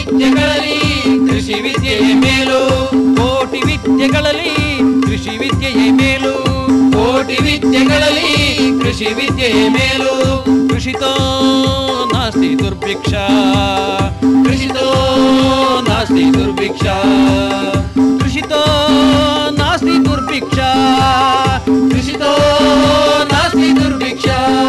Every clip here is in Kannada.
ವಿದ್ಯೆಗಳಲ್ಲಿ ಕೃಷಿ ವಿದ್ಯೆಯೇ ಮೇಲು ಕೋಟಿ ವಿದ್ಯೆಗಳಲ್ಲಿ ಕೃಷಿ ವಿದ್ಯೆಯೇ ಮೇಲು ಕೋಟಿ ವಿದ್ಯೆಗಳಲ್ಲಿ ಕೃಷಿ ವಿದ್ಯೆಯೇ ಮೇಲು ಕೃಷಿತೋ ನಾಸ್ತಿ ದುರ್ಭಿಕ್ಷ ಕೃಷಿತೋ ನಾಸ್ತಿ ದುರ್ಭಿಕ್ಷ ಕೃಷಿತೋ ನಾಸ್ತಿ ದುರ್ಭಿಕ್ಷ ಕೃಷಿತೋ ನಾಸ್ತಿ ದುರ್ಭಿಕ್ಷ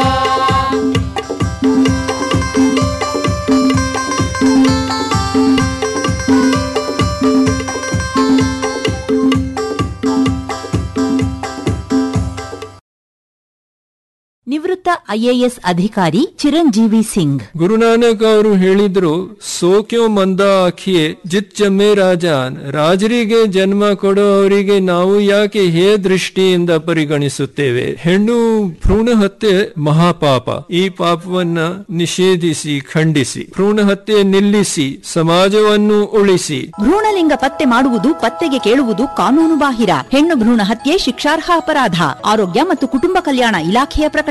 ನಿವೃತ್ತ ಐಎಎಸ್ ಅಧಿಕಾರಿ ಚಿರಂಜೀವಿ ಸಿಂಗ್ ಗುರುನಾನಕ್ ಅವರು ಹೇಳಿದ್ರು ಸೋಕ್ಯೋ ಮಂದ ಆಖಿಯೇ ಜಿತ್ ಜಮ್ಮೆ ರಾಜಾನ್ ರಾಜರಿಗೆ ಜನ್ಮ ಕೊಡೋ ಅವರಿಗೆ ನಾವು ಯಾಕೆ ಹೇ ದೃಷ್ಟಿಯಿಂದ ಪರಿಗಣಿಸುತ್ತೇವೆ ಹೆಣ್ಣು ಭ್ರೂಣ ಹತ್ಯೆ ಮಹಾಪಾಪ ಈ ಪಾಪವನ್ನ ನಿಷೇಧಿಸಿ ಖಂಡಿಸಿ ಭ್ರೂಣ ಹತ್ಯೆ ನಿಲ್ಲಿಸಿ ಸಮಾಜವನ್ನು ಉಳಿಸಿ ಭ್ರೂಣಲಿಂಗ ಪತ್ತೆ ಮಾಡುವುದು ಪತ್ತೆಗೆ ಕೇಳುವುದು ಕಾನೂನು ಬಾಹಿರ ಹೆಣ್ಣು ಭ್ರೂಣ ಹತ್ಯೆ ಶಿಕ್ಷಾರ್ಹ ಅಪರಾಧ ಆರೋಗ್ಯ ಮತ್ತು ಕುಟುಂಬ ಕಲ್ಯಾಣ ಇಲಾಖೆಯ ಪ್ರಕಟಣೆ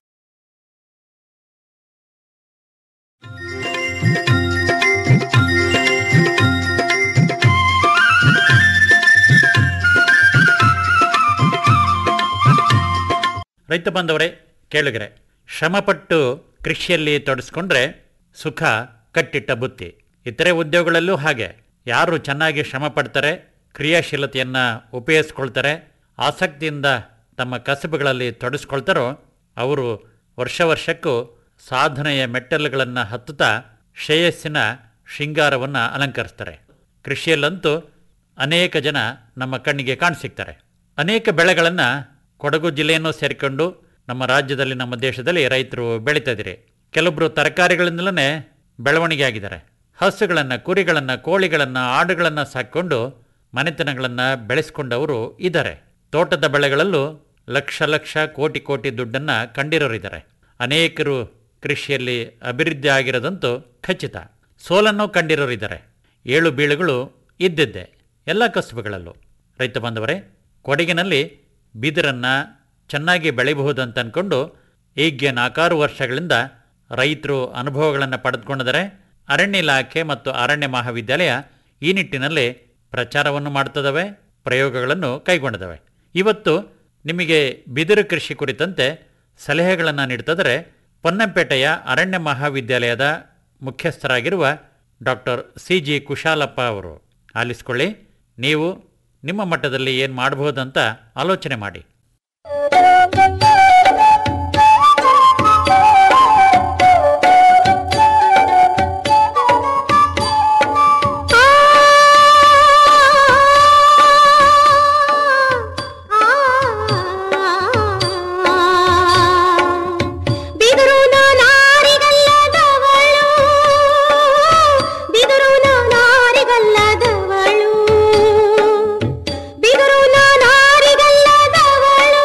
ರೈತ ಬಾಂಧವರೇ ಕೇಳುಗರೆ ಶ್ರಮಪಟ್ಟು ಕೃಷಿಯಲ್ಲಿ ತೊಡಸ್ಕೊಂಡ್ರೆ ಸುಖ ಕಟ್ಟಿಟ್ಟ ಬುತ್ತಿ ಇತರೆ ಉದ್ಯೋಗಗಳಲ್ಲೂ ಹಾಗೆ ಯಾರು ಚೆನ್ನಾಗಿ ಶ್ರಮ ಪಡ್ತಾರೆ ಕ್ರಿಯಾಶೀಲತೆಯನ್ನು ಉಪಯೋಗಿಸ್ಕೊಳ್ತಾರೆ ಆಸಕ್ತಿಯಿಂದ ತಮ್ಮ ಕಸಬುಗಳಲ್ಲಿ ತೊಡಸ್ಕೊಳ್ತಾರೋ ಅವರು ವರ್ಷ ವರ್ಷಕ್ಕೂ ಸಾಧನೆಯ ಮೆಟ್ಟಲುಗಳನ್ನು ಹತ್ತುತ್ತಾ ಶ್ರೇಯಸ್ಸಿನ ಶೃಂಗಾರವನ್ನು ಅಲಂಕರಿಸ್ತಾರೆ ಕೃಷಿಯಲ್ಲಂತೂ ಅನೇಕ ಜನ ನಮ್ಮ ಕಣ್ಣಿಗೆ ಕಾಣಸಿಗ್ತಾರೆ ಅನೇಕ ಬೆಳೆಗಳನ್ನು ಕೊಡಗು ಜಿಲ್ಲೆಯನ್ನು ಸೇರಿಕೊಂಡು ನಮ್ಮ ರಾಜ್ಯದಲ್ಲಿ ನಮ್ಮ ದೇಶದಲ್ಲಿ ರೈತರು ಬೆಳೀತಾ ಇದ್ದೀರಿ ಕೆಲವೊಬ್ಬರು ತರಕಾರಿಗಳಿಂದಲೇ ಬೆಳವಣಿಗೆ ಆಗಿದ್ದಾರೆ ಹಸುಗಳನ್ನು ಕುರಿಗಳನ್ನು ಕೋಳಿಗಳನ್ನು ಆಡುಗಳನ್ನು ಸಾಕೊಂಡು ಮನೆತನಗಳನ್ನು ಬೆಳೆಸ್ಕೊಂಡವರು ಇದ್ದಾರೆ ತೋಟದ ಬೆಳೆಗಳಲ್ಲೂ ಲಕ್ಷ ಲಕ್ಷ ಕೋಟಿ ಕೋಟಿ ದುಡ್ಡನ್ನು ಕಂಡಿರೋರಿದ್ದಾರೆ ಅನೇಕರು ಕೃಷಿಯಲ್ಲಿ ಅಭಿವೃದ್ಧಿ ಆಗಿರೋದಂತೂ ಖಚಿತ ಸೋಲನ್ನು ಕಂಡಿರೋರಿದ್ದಾರೆ ಏಳು ಬೀಳುಗಳು ಇದ್ದಿದ್ದೆ ಎಲ್ಲ ಕಸುಬುಗಳಲ್ಲೂ ರೈತ ಬಾಂಧವರೇ ಕೊಡಗಿನಲ್ಲಿ ಬಿದಿರನ್ನು ಚೆನ್ನಾಗಿ ಬೆಳೆಯಬಹುದು ಅಂತ ಅಂದ್ಕೊಂಡು ಈಗ್ಗೆ ನಾಲ್ಕಾರು ವರ್ಷಗಳಿಂದ ರೈತರು ಅನುಭವಗಳನ್ನು ಪಡೆದುಕೊಂಡಿದ್ದಾರೆ ಅರಣ್ಯ ಇಲಾಖೆ ಮತ್ತು ಅರಣ್ಯ ಮಹಾವಿದ್ಯಾಲಯ ಈ ನಿಟ್ಟಿನಲ್ಲಿ ಪ್ರಚಾರವನ್ನು ಮಾಡ್ತದವೆ ಪ್ರಯೋಗಗಳನ್ನು ಕೈಗೊಂಡಿದ್ದಾವೆ ಇವತ್ತು ನಿಮಗೆ ಬಿದಿರು ಕೃಷಿ ಕುರಿತಂತೆ ಸಲಹೆಗಳನ್ನು ನೀಡ್ತಿದ್ದಾರೆ ಪೊನ್ನಂಪೇಟೆಯ ಅರಣ್ಯ ಮಹಾವಿದ್ಯಾಲಯದ ಮುಖ್ಯಸ್ಥರಾಗಿರುವ ಡಾಕ್ಟರ್ ಸಿ ಜಿ ಕುಶಾಲಪ್ಪ ಅವರು ಆಲಿಸ್ಕೊಳ್ಳಿ ನೀವು ನಿಮ್ಮ ಮಟ್ಟದಲ್ಲಿ ಏನು ಮಾಡಬಹುದಂತ ಆಲೋಚನೆ ಮಾಡಿ ಬಿದರು ನಾರಿಗಲ್ಲದವಳು ಬಿದರು ನಾರಿಗಲ್ಲದವಳು ಬಿದರು ನಾರಿಗಲ್ಲದವಳು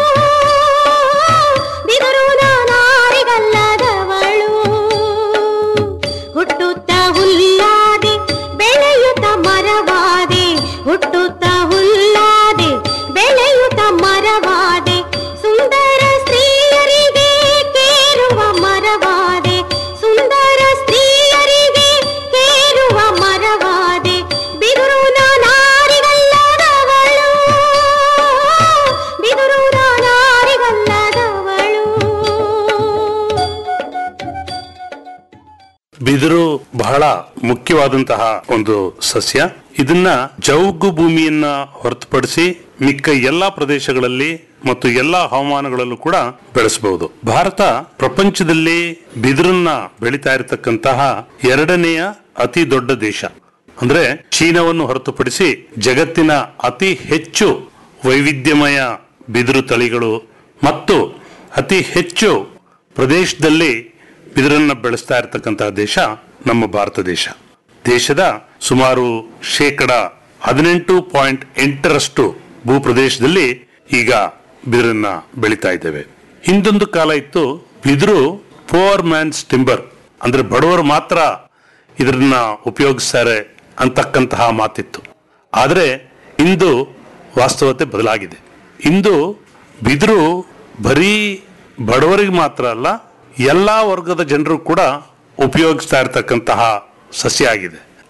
ಬಿದರು ನಾರಿಗಲ್ಲದವಳು ಹುಟ್ಟುತ್ತ ಹುಲ್ಲಾದೆ ಬೆಳೆಯುತ್ತ ಮರವಾದೆ ಹುಟ್ಟುತ್ತ ಹುಲ್ಲಾದೆ ಬೆಳೆಯುತ್ತ ಮರವಾದೆ ಸುಂದರ ಸ್ತ್ರೀಯರಿಗೆ ಕೇರುವ ಮರವಾದೆ ಸುಂದರ ಸ್ತ್ರೀಯರಿಗೆ ಕೇರುವ ಮರವಾದೆ ಬಿದುರು ನಾರಿಗಲ್ಲದವಳು ಬಿದುರು ನಾರಿಗಲ್ಲದವಳು ಬಿದಿರು ಬಹಳ ಮುಖ್ಯವಾದಂತಹ ಒಂದು ಸಸ್ಯ ಇದನ್ನ ಜೌಗು ಭೂಮಿಯನ್ನ ಹೊರತುಪಡಿಸಿ ಮಿಕ್ಕ ಎಲ್ಲಾ ಪ್ರದೇಶಗಳಲ್ಲಿ ಮತ್ತು ಎಲ್ಲಾ ಹವಾಮಾನಗಳಲ್ಲೂ ಕೂಡ ಬೆಳೆಸಬಹುದು ಭಾರತ ಪ್ರಪಂಚದಲ್ಲಿ ಬಿದಿರನ್ನ ಬೆಳೀತಾ ಇರತಕ್ಕಂತಹ ಎರಡನೆಯ ಅತಿ ದೊಡ್ಡ ದೇಶ ಅಂದ್ರೆ ಚೀನಾವನ್ನು ಹೊರತುಪಡಿಸಿ ಜಗತ್ತಿನ ಅತಿ ಹೆಚ್ಚು ವೈವಿಧ್ಯಮಯ ಬಿದಿರು ತಳಿಗಳು ಮತ್ತು ಅತಿ ಹೆಚ್ಚು ಪ್ರದೇಶದಲ್ಲಿ ಬಿದಿರನ್ನ ಬೆಳೆಸ್ತಾ ಇರತಕ್ಕಂತಹ ದೇಶ ನಮ್ಮ ಭಾರತ ದೇಶ ದೇಶದ ಸುಮಾರು ಶೇಕಡ ಹದಿನೆಂಟು ಪಾಯಿಂಟ್ ಎಂಟರಷ್ಟು ಭೂಪ್ರದೇಶದಲ್ಲಿ ಈಗ ಬಿದಿರನ್ನ ಬೆಳೀತಾ ಇದ್ದೇವೆ ಹಿಂದೊಂದು ಕಾಲ ಇತ್ತು ಬಿದಿರು ಪೋರ್ ಮ್ಯಾನ್ಸ್ ಟಿಂಬರ್ ಅಂದ್ರೆ ಬಡವರು ಮಾತ್ರ ಇದನ್ನ ಉಪಯೋಗಿಸ್ತಾರೆ ಅಂತಕ್ಕಂತಹ ಮಾತಿತ್ತು ಆದರೆ ಇಂದು ವಾಸ್ತವತೆ ಬದಲಾಗಿದೆ ಇಂದು ಬಿದಿರು ಬರೀ ಬಡವರಿಗೆ ಮಾತ್ರ ಅಲ್ಲ ಎಲ್ಲಾ ವರ್ಗದ ಜನರು ಕೂಡ ಉಪಯೋಗಿಸ್ತಾ ಇರತಕ್ಕಂತಹ ಸಸ್ಯ ಆಗಿದೆ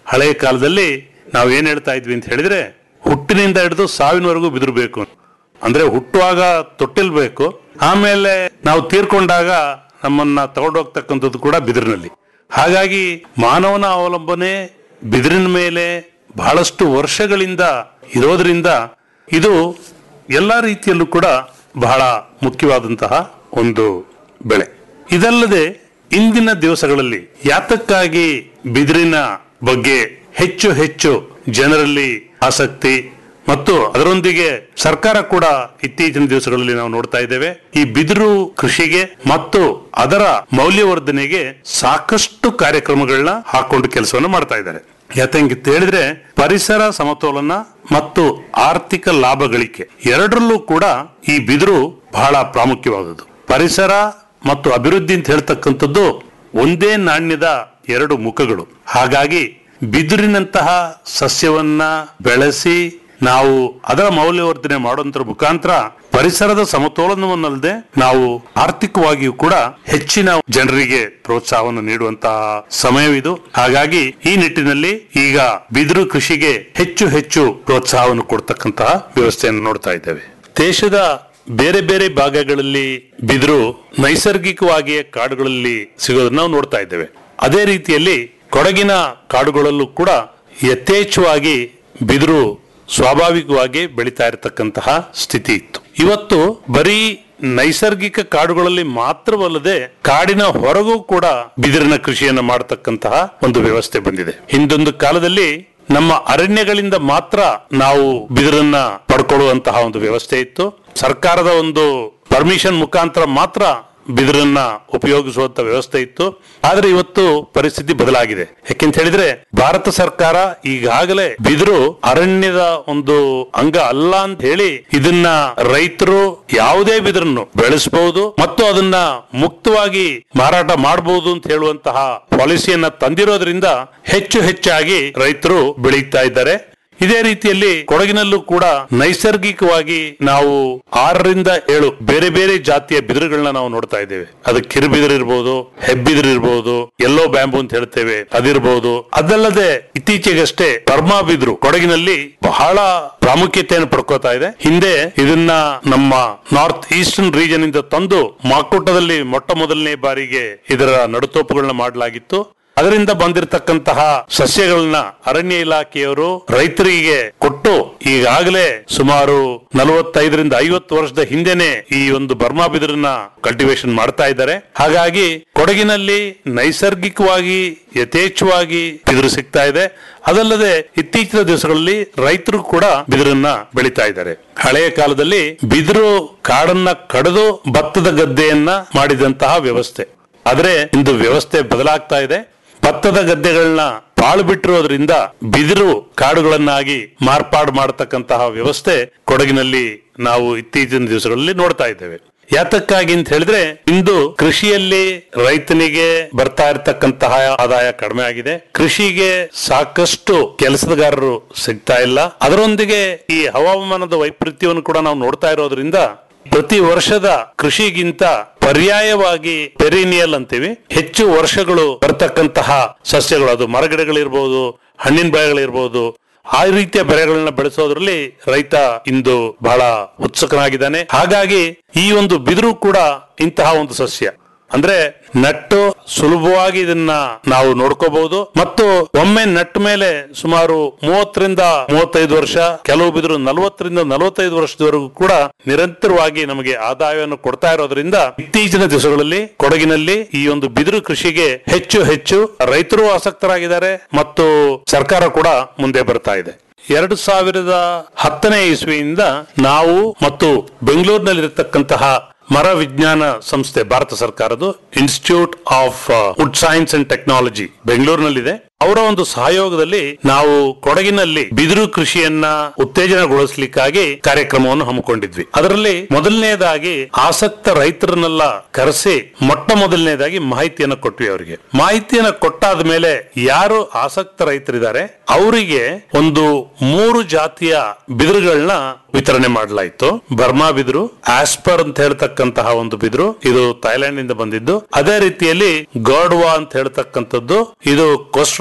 ಹಳೆಯ ಕಾಲದಲ್ಲಿ ನಾವು ಏನ್ ಹೇಳ್ತಾ ಇದ್ವಿ ಅಂತ ಹೇಳಿದ್ರೆ ಹುಟ್ಟಿನಿಂದ ಹಿಡಿದು ಸಾವಿನವರೆಗೂ ಬಿದಿರು ಬೇಕು ಅಂದ್ರೆ ಹುಟ್ಟುವಾಗ ತೊಟ್ಟಿಲ್ ಬೇಕು ಆಮೇಲೆ ನಾವು ತೀರ್ಕೊಂಡಾಗ ನಮ್ಮನ್ನ ತಗೊಂಡೋಗ್ತಕ್ಕಂಥದ್ದು ಕೂಡ ಬಿದಿರಿನಲ್ಲಿ ಹಾಗಾಗಿ ಮಾನವನ ಅವಲಂಬನೆ ಬಿದಿರಿನ ಮೇಲೆ ಬಹಳಷ್ಟು ವರ್ಷಗಳಿಂದ ಇರೋದ್ರಿಂದ ಇದು ಎಲ್ಲಾ ರೀತಿಯಲ್ಲೂ ಕೂಡ ಬಹಳ ಮುಖ್ಯವಾದಂತಹ ಒಂದು ಬೆಳೆ ಇದಲ್ಲದೆ ಇಂದಿನ ದಿವಸಗಳಲ್ಲಿ ಯಾತಕ್ಕಾಗಿ ಬಿದಿರಿನ ಬಗ್ಗೆ ಹೆಚ್ಚು ಹೆಚ್ಚು ಜನರಲ್ಲಿ ಆಸಕ್ತಿ ಮತ್ತು ಅದರೊಂದಿಗೆ ಸರ್ಕಾರ ಕೂಡ ಇತ್ತೀಚಿನ ದಿವಸಗಳಲ್ಲಿ ನಾವು ನೋಡ್ತಾ ಇದ್ದೇವೆ ಈ ಬಿದಿರು ಕೃಷಿಗೆ ಮತ್ತು ಅದರ ಮೌಲ್ಯವರ್ಧನೆಗೆ ಸಾಕಷ್ಟು ಕಾರ್ಯಕ್ರಮಗಳನ್ನ ಹಾಕೊಂಡು ಕೆಲಸವನ್ನ ಮಾಡ್ತಾ ಇದ್ದಾರೆ ಯಾತಂಗಿತ್ತು ಹೇಳಿದ್ರೆ ಪರಿಸರ ಸಮತೋಲನ ಮತ್ತು ಆರ್ಥಿಕ ಲಾಭ ಗಳಿಕೆ ಎರಡರಲ್ಲೂ ಕೂಡ ಈ ಬಿದಿರು ಬಹಳ ಪ್ರಾಮುಖ್ಯವಾದದ್ದು ಪರಿಸರ ಮತ್ತು ಅಭಿವೃದ್ಧಿ ಅಂತ ಹೇಳ್ತಕ್ಕಂಥದ್ದು ಒಂದೇ ನಾಣ್ಯದ ಎರಡು ಮುಖಗಳು ಹಾಗಾಗಿ ಬಿದಿರಿನಂತಹ ಸಸ್ಯವನ್ನ ಬೆಳೆಸಿ ನಾವು ಅದರ ಮೌಲ್ಯವರ್ಧನೆ ಮಾಡೋದ್ರ ಮುಖಾಂತರ ಪರಿಸರದ ಸಮತೋಲನವನ್ನಲ್ಲದೆ ನಾವು ಆರ್ಥಿಕವಾಗಿಯೂ ಕೂಡ ಹೆಚ್ಚಿನ ಜನರಿಗೆ ಪ್ರೋತ್ಸಾಹವನ್ನು ನೀಡುವಂತಹ ಸಮಯವಿದು ಹಾಗಾಗಿ ಈ ನಿಟ್ಟಿನಲ್ಲಿ ಈಗ ಬಿದಿರು ಕೃಷಿಗೆ ಹೆಚ್ಚು ಹೆಚ್ಚು ಪ್ರೋತ್ಸಾಹವನ್ನು ಕೊಡ್ತಕ್ಕಂತಹ ವ್ಯವಸ್ಥೆಯನ್ನು ನೋಡ್ತಾ ಇದ್ದೇವೆ ದೇಶದ ಬೇರೆ ಬೇರೆ ಭಾಗಗಳಲ್ಲಿ ಬಿದಿರು ನೈಸರ್ಗಿಕವಾಗಿಯೇ ಕಾಡುಗಳಲ್ಲಿ ಸಿಗೋದನ್ನ ನಾವು ನೋಡ್ತಾ ಇದ್ದೇವೆ ಅದೇ ರೀತಿಯಲ್ಲಿ ಕೊಡಗಿನ ಕಾಡುಗಳಲ್ಲೂ ಕೂಡ ಯಥೇಚ್ಛವಾಗಿ ಬಿದಿರು ಸ್ವಾಭಾವಿಕವಾಗಿ ಬೆಳೀತಾ ಇರತಕ್ಕಂತಹ ಸ್ಥಿತಿ ಇತ್ತು ಇವತ್ತು ಬರೀ ನೈಸರ್ಗಿಕ ಕಾಡುಗಳಲ್ಲಿ ಮಾತ್ರವಲ್ಲದೆ ಕಾಡಿನ ಹೊರಗೂ ಕೂಡ ಬಿದಿರಿನ ಕೃಷಿಯನ್ನ ಮಾಡತಕ್ಕಂತಹ ಒಂದು ವ್ಯವಸ್ಥೆ ಬಂದಿದೆ ಹಿಂದೊಂದು ಕಾಲದಲ್ಲಿ ನಮ್ಮ ಅರಣ್ಯಗಳಿಂದ ಮಾತ್ರ ನಾವು ಬಿದಿರನ್ನ ಪಡ್ಕೊಳ್ಳುವಂತಹ ಒಂದು ವ್ಯವಸ್ಥೆ ಇತ್ತು ಸರ್ಕಾರದ ಒಂದು ಪರ್ಮಿಷನ್ ಮುಖಾಂತರ ಮಾತ್ರ ಬಿದಿರನ್ನ ಉಪಯೋಗಿಸುವಂತ ವ್ಯವಸ್ಥೆ ಇತ್ತು ಆದ್ರೆ ಇವತ್ತು ಪರಿಸ್ಥಿತಿ ಬದಲಾಗಿದೆ ಯಾಕೆಂತ ಹೇಳಿದ್ರೆ ಭಾರತ ಸರ್ಕಾರ ಈಗಾಗಲೇ ಬಿದಿರು ಅರಣ್ಯದ ಒಂದು ಅಂಗ ಅಲ್ಲ ಅಂತ ಹೇಳಿ ಇದನ್ನ ರೈತರು ಯಾವುದೇ ಬಿದಿರನ್ನು ಬೆಳೆಸಬಹುದು ಮತ್ತು ಅದನ್ನ ಮುಕ್ತವಾಗಿ ಮಾರಾಟ ಮಾಡಬಹುದು ಅಂತ ಹೇಳುವಂತಹ ಪಾಲಿಸಿಯನ್ನ ತಂದಿರೋದ್ರಿಂದ ಹೆಚ್ಚು ಹೆಚ್ಚಾಗಿ ರೈತರು ಬೆಳೀತಾ ಇದ್ದಾರೆ ಇದೇ ರೀತಿಯಲ್ಲಿ ಕೊಡಗಿನಲ್ಲೂ ಕೂಡ ನೈಸರ್ಗಿಕವಾಗಿ ನಾವು ಆರರಿಂದ ಏಳು ಬೇರೆ ಬೇರೆ ಜಾತಿಯ ಬಿದಿರುಗಳನ್ನ ನಾವು ನೋಡ್ತಾ ಇದ್ದೇವೆ ಅದು ಕಿರುಬಿದಿರು ಇರ್ಬೋದು ಹೆಬ್ಬಿದಿರು ಇರ್ಬೋದು ಎಲ್ಲೋ ಬ್ಯಾಂಬು ಅಂತ ಹೇಳ್ತೇವೆ ಅದಿರ್ಬೋದು ಅದಲ್ಲದೆ ಇತ್ತೀಚೆಗಷ್ಟೇ ಬರ್ಮಾ ಬಿದಿರು ಕೊಡಗಿನಲ್ಲಿ ಬಹಳ ಪ್ರಾಮುಖ್ಯತೆಯನ್ನು ಪಡ್ಕೋತಾ ಇದೆ ಹಿಂದೆ ಇದನ್ನ ನಮ್ಮ ನಾರ್ತ್ ಈಸ್ಟರ್ನ್ ರೀಜನ್ ಇಂದ ತಂದು ಮಾಕುಟದಲ್ಲಿ ಮೊಟ್ಟ ಮೊದಲನೇ ಬಾರಿಗೆ ಇದರ ನಡುತೋಪುಗಳನ್ನ ಮಾಡಲಾಗಿತ್ತು ಅದರಿಂದ ಬಂದಿರತಕ್ಕಂತಹ ಸಸ್ಯಗಳನ್ನ ಅರಣ್ಯ ಇಲಾಖೆಯವರು ರೈತರಿಗೆ ಕೊಟ್ಟು ಈಗಾಗಲೇ ಸುಮಾರು ನಲವತ್ತೈದರಿಂದ ಐವತ್ತು ವರ್ಷದ ಹಿಂದೆನೆ ಈ ಒಂದು ಬರ್ಮಾ ಬಿದಿರನ್ನ ಕಲ್ಟಿವೇಶನ್ ಮಾಡ್ತಾ ಇದ್ದಾರೆ ಹಾಗಾಗಿ ಕೊಡಗಿನಲ್ಲಿ ನೈಸರ್ಗಿಕವಾಗಿ ಯಥೇಚ್ಛವಾಗಿ ಬಿದಿರು ಸಿಗ್ತಾ ಇದೆ ಅದಲ್ಲದೆ ಇತ್ತೀಚಿನ ದಿವಸಗಳಲ್ಲಿ ರೈತರು ಕೂಡ ಬಿದಿರನ್ನ ಬೆಳೀತಾ ಇದ್ದಾರೆ ಹಳೆಯ ಕಾಲದಲ್ಲಿ ಬಿದಿರು ಕಾಡನ್ನ ಕಡಿದು ಭತ್ತದ ಗದ್ದೆಯನ್ನ ಮಾಡಿದಂತಹ ವ್ಯವಸ್ಥೆ ಆದ್ರೆ ಇಂದು ವ್ಯವಸ್ಥೆ ಬದಲಾಗ್ತಾ ಇದೆ ಭತ್ತದ ಗದ್ದೆಗಳನ್ನ ಪಾಳು ಬಿಟ್ಟಿರೋದ್ರಿಂದ ಬಿದಿರು ಕಾಡುಗಳನ್ನಾಗಿ ಮಾರ್ಪಾಡು ಮಾಡತಕ್ಕಂತಹ ವ್ಯವಸ್ಥೆ ಕೊಡಗಿನಲ್ಲಿ ನಾವು ಇತ್ತೀಚಿನ ದಿವಸಗಳಲ್ಲಿ ನೋಡ್ತಾ ಇದ್ದೇವೆ ಯಾತಕ್ಕಾಗಿ ಅಂತ ಹೇಳಿದ್ರೆ ಇಂದು ಕೃಷಿಯಲ್ಲಿ ರೈತನಿಗೆ ಬರ್ತಾ ಇರತಕ್ಕಂತಹ ಆದಾಯ ಕಡಿಮೆ ಆಗಿದೆ ಕೃಷಿಗೆ ಸಾಕಷ್ಟು ಕೆಲಸಗಾರರು ಸಿಗ್ತಾ ಇಲ್ಲ ಅದರೊಂದಿಗೆ ಈ ಹವಾಮಾನದ ವೈಪರೀತ್ಯವನ್ನು ಕೂಡ ನಾವು ನೋಡ್ತಾ ಇರೋದ್ರಿಂದ ಪ್ರತಿ ವರ್ಷದ ಕೃಷಿಗಿಂತ ಪರ್ಯಾಯವಾಗಿ ಪೆರಿನಿಯಲ್ ಅಂತೀವಿ ಹೆಚ್ಚು ವರ್ಷಗಳು ಬರ್ತಕ್ಕಂತಹ ಸಸ್ಯಗಳು ಅದು ಮರಗಿಡಗಳಿರ್ಬೋದು ಹಣ್ಣಿನ ಬೆಳೆಗಳಿರ್ಬೋದು ಆ ರೀತಿಯ ಬೆಳೆಗಳನ್ನ ಬೆಳೆಸೋದ್ರಲ್ಲಿ ರೈತ ಇಂದು ಬಹಳ ಉತ್ಸುಕನಾಗಿದ್ದಾನೆ ಹಾಗಾಗಿ ಈ ಒಂದು ಬಿದಿರು ಕೂಡ ಇಂತಹ ಒಂದು ಸಸ್ಯ ಅಂದ್ರೆ ನಟ್ಟು ಸುಲಭವಾಗಿ ಇದನ್ನ ನಾವು ನೋಡ್ಕೋಬಹುದು ಮತ್ತು ಒಮ್ಮೆ ನಟ್ಟ ಮೇಲೆ ಸುಮಾರು ಮೂವತ್ತರಿಂದ ಮೂವತ್ತೈದು ವರ್ಷ ಕೆಲವು ಬಿದಿರು ನಲವತ್ತರಿಂದ ನಲವತ್ತೈದು ವರ್ಷದವರೆಗೂ ಕೂಡ ನಿರಂತರವಾಗಿ ನಮಗೆ ಆದಾಯವನ್ನು ಕೊಡ್ತಾ ಇರೋದ್ರಿಂದ ಇತ್ತೀಚಿನ ದಿವಸಗಳಲ್ಲಿ ಕೊಡಗಿನಲ್ಲಿ ಈ ಒಂದು ಬಿದಿರು ಕೃಷಿಗೆ ಹೆಚ್ಚು ಹೆಚ್ಚು ರೈತರು ಆಸಕ್ತರಾಗಿದ್ದಾರೆ ಮತ್ತು ಸರ್ಕಾರ ಕೂಡ ಮುಂದೆ ಬರ್ತಾ ಇದೆ ಎರಡು ಸಾವಿರದ ಹತ್ತನೇ ಇಸ್ವಿಯಿಂದ ನಾವು ಮತ್ತು ಬೆಂಗಳೂರಿನಲ್ಲಿರತಕ್ಕಂತಹ ಮರ ವಿಜ್ಞಾನ ಸಂಸ್ಥೆ ಭಾರತ ಸರ್ಕಾರದ್ದು institute of wood science and technology ಬೆಂಗಳೂರಿನಲ್ಲಿದೆ ಅವರ ಒಂದು ಸಹಯೋಗದಲ್ಲಿ ನಾವು ಕೊಡಗಿನಲ್ಲಿ ಬಿದಿರು ಕೃಷಿಯನ್ನ ಉತ್ತೇಜನಗೊಳಿಸಲಿಕ್ಕಾಗಿ ಕಾರ್ಯಕ್ರಮವನ್ನು ಹಮ್ಮಿಕೊಂಡಿದ್ವಿ ಅದರಲ್ಲಿ ಮೊದಲನೇದಾಗಿ ಆಸಕ್ತ ರೈತರನ್ನೆಲ್ಲ ಕರೆಸಿ ಮೊಟ್ಟ ಮೊದಲನೇದಾಗಿ ಮಾಹಿತಿಯನ್ನು ಕೊಟ್ವಿ ಅವರಿಗೆ ಮಾಹಿತಿಯನ್ನ ಕೊಟ್ಟಾದ ಮೇಲೆ ಯಾರು ಆಸಕ್ತ ರೈತರಿದ್ದಾರೆ ಅವರಿಗೆ ಒಂದು ಮೂರು ಜಾತಿಯ ಬಿದಿರುಗಳನ್ನ ವಿತರಣೆ ಮಾಡಲಾಯಿತು ಬರ್ಮಾ ಬಿದಿರು ಆಸ್ಪರ್ ಅಂತ ಹೇಳ್ತಕ್ಕಂತಹ ಒಂದು ಬಿದಿರು ಇದು ಥೈಲ್ಯಾಂಡ್ ಇಂದ ಬಂದಿದ್ದು ಅದೇ ರೀತಿಯಲ್ಲಿ ಗೋಡ್ವಾ ಅಂತ ಹೇಳ್ತಕ್ಕಂಥದ್ದು ಇದು ಕೋಸ್ಟ್ರಾ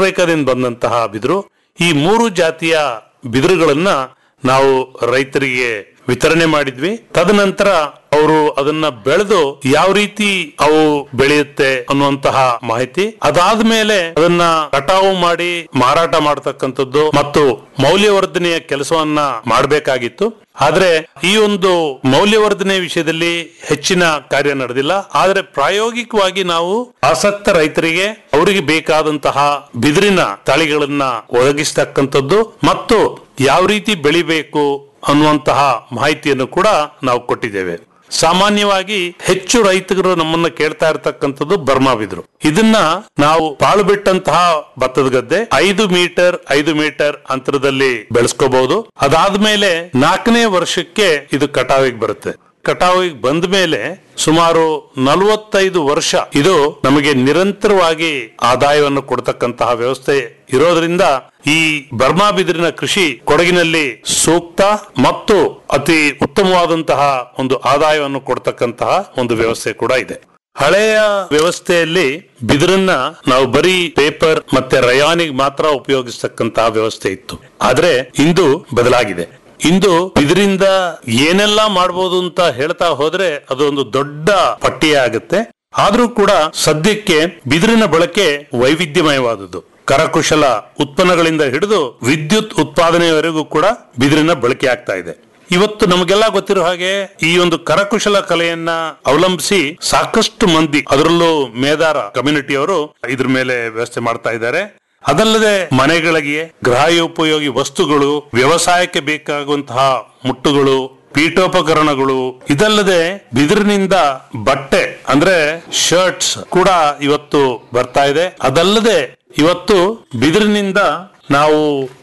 ಕೋಸ್ಟ್ರೈಕಾದಿಂದ ಬಂದಂತಹ ಬಿದಿರು ಈ ಮೂರು ಜಾತಿಯ ಬಿದಿರುಗಳನ್ನ ನಾವು ರೈತರಿಗೆ ವಿತರಣೆ ಮಾಡಿದ್ವಿ ತದನಂತರ ಅವರು ಅದನ್ನ ಬೆಳೆದು ಯಾವ ರೀತಿ ಅವು ಬೆಳೆಯುತ್ತೆ ಅನ್ನುವಂತಹ ಮಾಹಿತಿ ಅದಾದ್ಮೇಲೆ ಅದನ್ನ ಕಟಾವು ಮಾಡಿ ಮಾರಾಟ ಮಾಡತಕ್ಕಂಥದ್ದು ಮತ್ತು ಮೌಲ್ಯವರ್ಧನೆಯ ಕೆಲಸವನ್ನ ಮಾಡಬೇಕಾಗಿತ್ತು ಆದ್ರೆ ಈ ಒಂದು ಮೌಲ್ಯವರ್ಧನೆ ವಿಷಯದಲ್ಲಿ ಹೆಚ್ಚಿನ ಕಾರ್ಯ ನಡೆದಿಲ್ಲ ಆದ್ರೆ ಪ್ರಾಯೋಗಿಕವಾಗಿ ನಾವು ಆಸಕ್ತ ರೈತರಿಗೆ ಅವರಿಗೆ ಬೇಕಾದಂತಹ ಬಿದಿರಿನ ತಳಿಗಳನ್ನ ಒದಗಿಸ್ತಕ್ಕಂಥದ್ದು ಮತ್ತು ಯಾವ ರೀತಿ ಬೆಳಿಬೇಕು ಅನ್ನುವಂತಹ ಮಾಹಿತಿಯನ್ನು ಕೂಡ ನಾವು ಕೊಟ್ಟಿದ್ದೇವೆ ಸಾಮಾನ್ಯವಾಗಿ ಹೆಚ್ಚು ರೈತರು ನಮ್ಮನ್ನ ಕೇಳ್ತಾ ಇರತಕ್ಕಂಥದ್ದು ಬರ್ಮಾ ಬಿದ್ರು ಇದನ್ನ ನಾವು ಪಾಳು ಬಿಟ್ಟಂತಹ ಭತ್ತದ ಗದ್ದೆ ಐದು ಮೀಟರ್ ಐದು ಮೀಟರ್ ಅಂತರದಲ್ಲಿ ಬೆಳೆಸ್ಕೋಬಹುದು ಅದಾದ್ಮೇಲೆ ನಾಲ್ಕನೇ ವರ್ಷಕ್ಕೆ ಇದು ಕಟಾವಿಗೆ ಬರುತ್ತೆ ಕಟಾವಿಗೆ ಬಂದ ಮೇಲೆ ಸುಮಾರು ನಲವತ್ತೈದು ವರ್ಷ ಇದು ನಮಗೆ ನಿರಂತರವಾಗಿ ಆದಾಯವನ್ನು ಕೊಡ್ತಕ್ಕಂತಹ ವ್ಯವಸ್ಥೆ ಇರೋದ್ರಿಂದ ಈ ಬರ್ಮಾ ಬಿದಿರಿನ ಕೃಷಿ ಕೊಡಗಿನಲ್ಲಿ ಸೂಕ್ತ ಮತ್ತು ಅತಿ ಉತ್ತಮವಾದಂತಹ ಒಂದು ಆದಾಯವನ್ನು ಕೊಡ್ತಕ್ಕಂತಹ ಒಂದು ವ್ಯವಸ್ಥೆ ಕೂಡ ಇದೆ ಹಳೆಯ ವ್ಯವಸ್ಥೆಯಲ್ಲಿ ಬಿದಿರನ್ನ ನಾವು ಬರೀ ಪೇಪರ್ ಮತ್ತೆ ರಯಾನಿಗೆ ಮಾತ್ರ ಉಪಯೋಗಿಸ್ತಕ್ಕಂತಹ ವ್ಯವಸ್ಥೆ ಇತ್ತು ಆದ್ರೆ ಇಂದು ಬದಲಾಗಿದೆ ಇಂದು ಇದರಿಂದ ಏನೆಲ್ಲ ಮಾಡಬಹುದು ಅಂತ ಹೇಳ್ತಾ ಹೋದ್ರೆ ಅದೊಂದು ದೊಡ್ಡ ಪಟ್ಟಿಯೇ ಆಗುತ್ತೆ ಆದ್ರೂ ಕೂಡ ಸದ್ಯಕ್ಕೆ ಬಿದಿರಿನ ಬಳಕೆ ವೈವಿಧ್ಯಮಯವಾದದ್ದು ಕರಕುಶಲ ಉತ್ಪನ್ನಗಳಿಂದ ಹಿಡಿದು ವಿದ್ಯುತ್ ಉತ್ಪಾದನೆಯವರೆಗೂ ಕೂಡ ಬಿದಿರಿನ ಬಳಕೆ ಆಗ್ತಾ ಇದೆ ಇವತ್ತು ನಮಗೆಲ್ಲ ಗೊತ್ತಿರೋ ಹಾಗೆ ಈ ಒಂದು ಕರಕುಶಲ ಕಲೆಯನ್ನ ಅವಲಂಬಿಸಿ ಸಾಕಷ್ಟು ಮಂದಿ ಅದರಲ್ಲೂ ಮೇದಾರ ಕಮ್ಯುನಿಟಿಯವರು ಇದ್ರ ಮೇಲೆ ವ್ಯವಸ್ಥೆ ಮಾಡ್ತಾ ಇದ್ದಾರೆ ಅದಲ್ಲದೆ ಮನೆಗಳಿಗೆ ಗೃಹೋಪಯೋಗಿ ವಸ್ತುಗಳು ವ್ಯವಸಾಯಕ್ಕೆ ಬೇಕಾಗುವಂತಹ ಮುಟ್ಟುಗಳು ಪೀಠೋಪಕರಣಗಳು ಇದಲ್ಲದೆ ಬಿದಿರಿನಿಂದ ಬಟ್ಟೆ ಅಂದ್ರೆ ಶರ್ಟ್ಸ್ ಕೂಡ ಇವತ್ತು ಬರ್ತಾ ಇದೆ ಅದಲ್ಲದೆ ಇವತ್ತು ಬಿದಿರಿನಿಂದ ನಾವು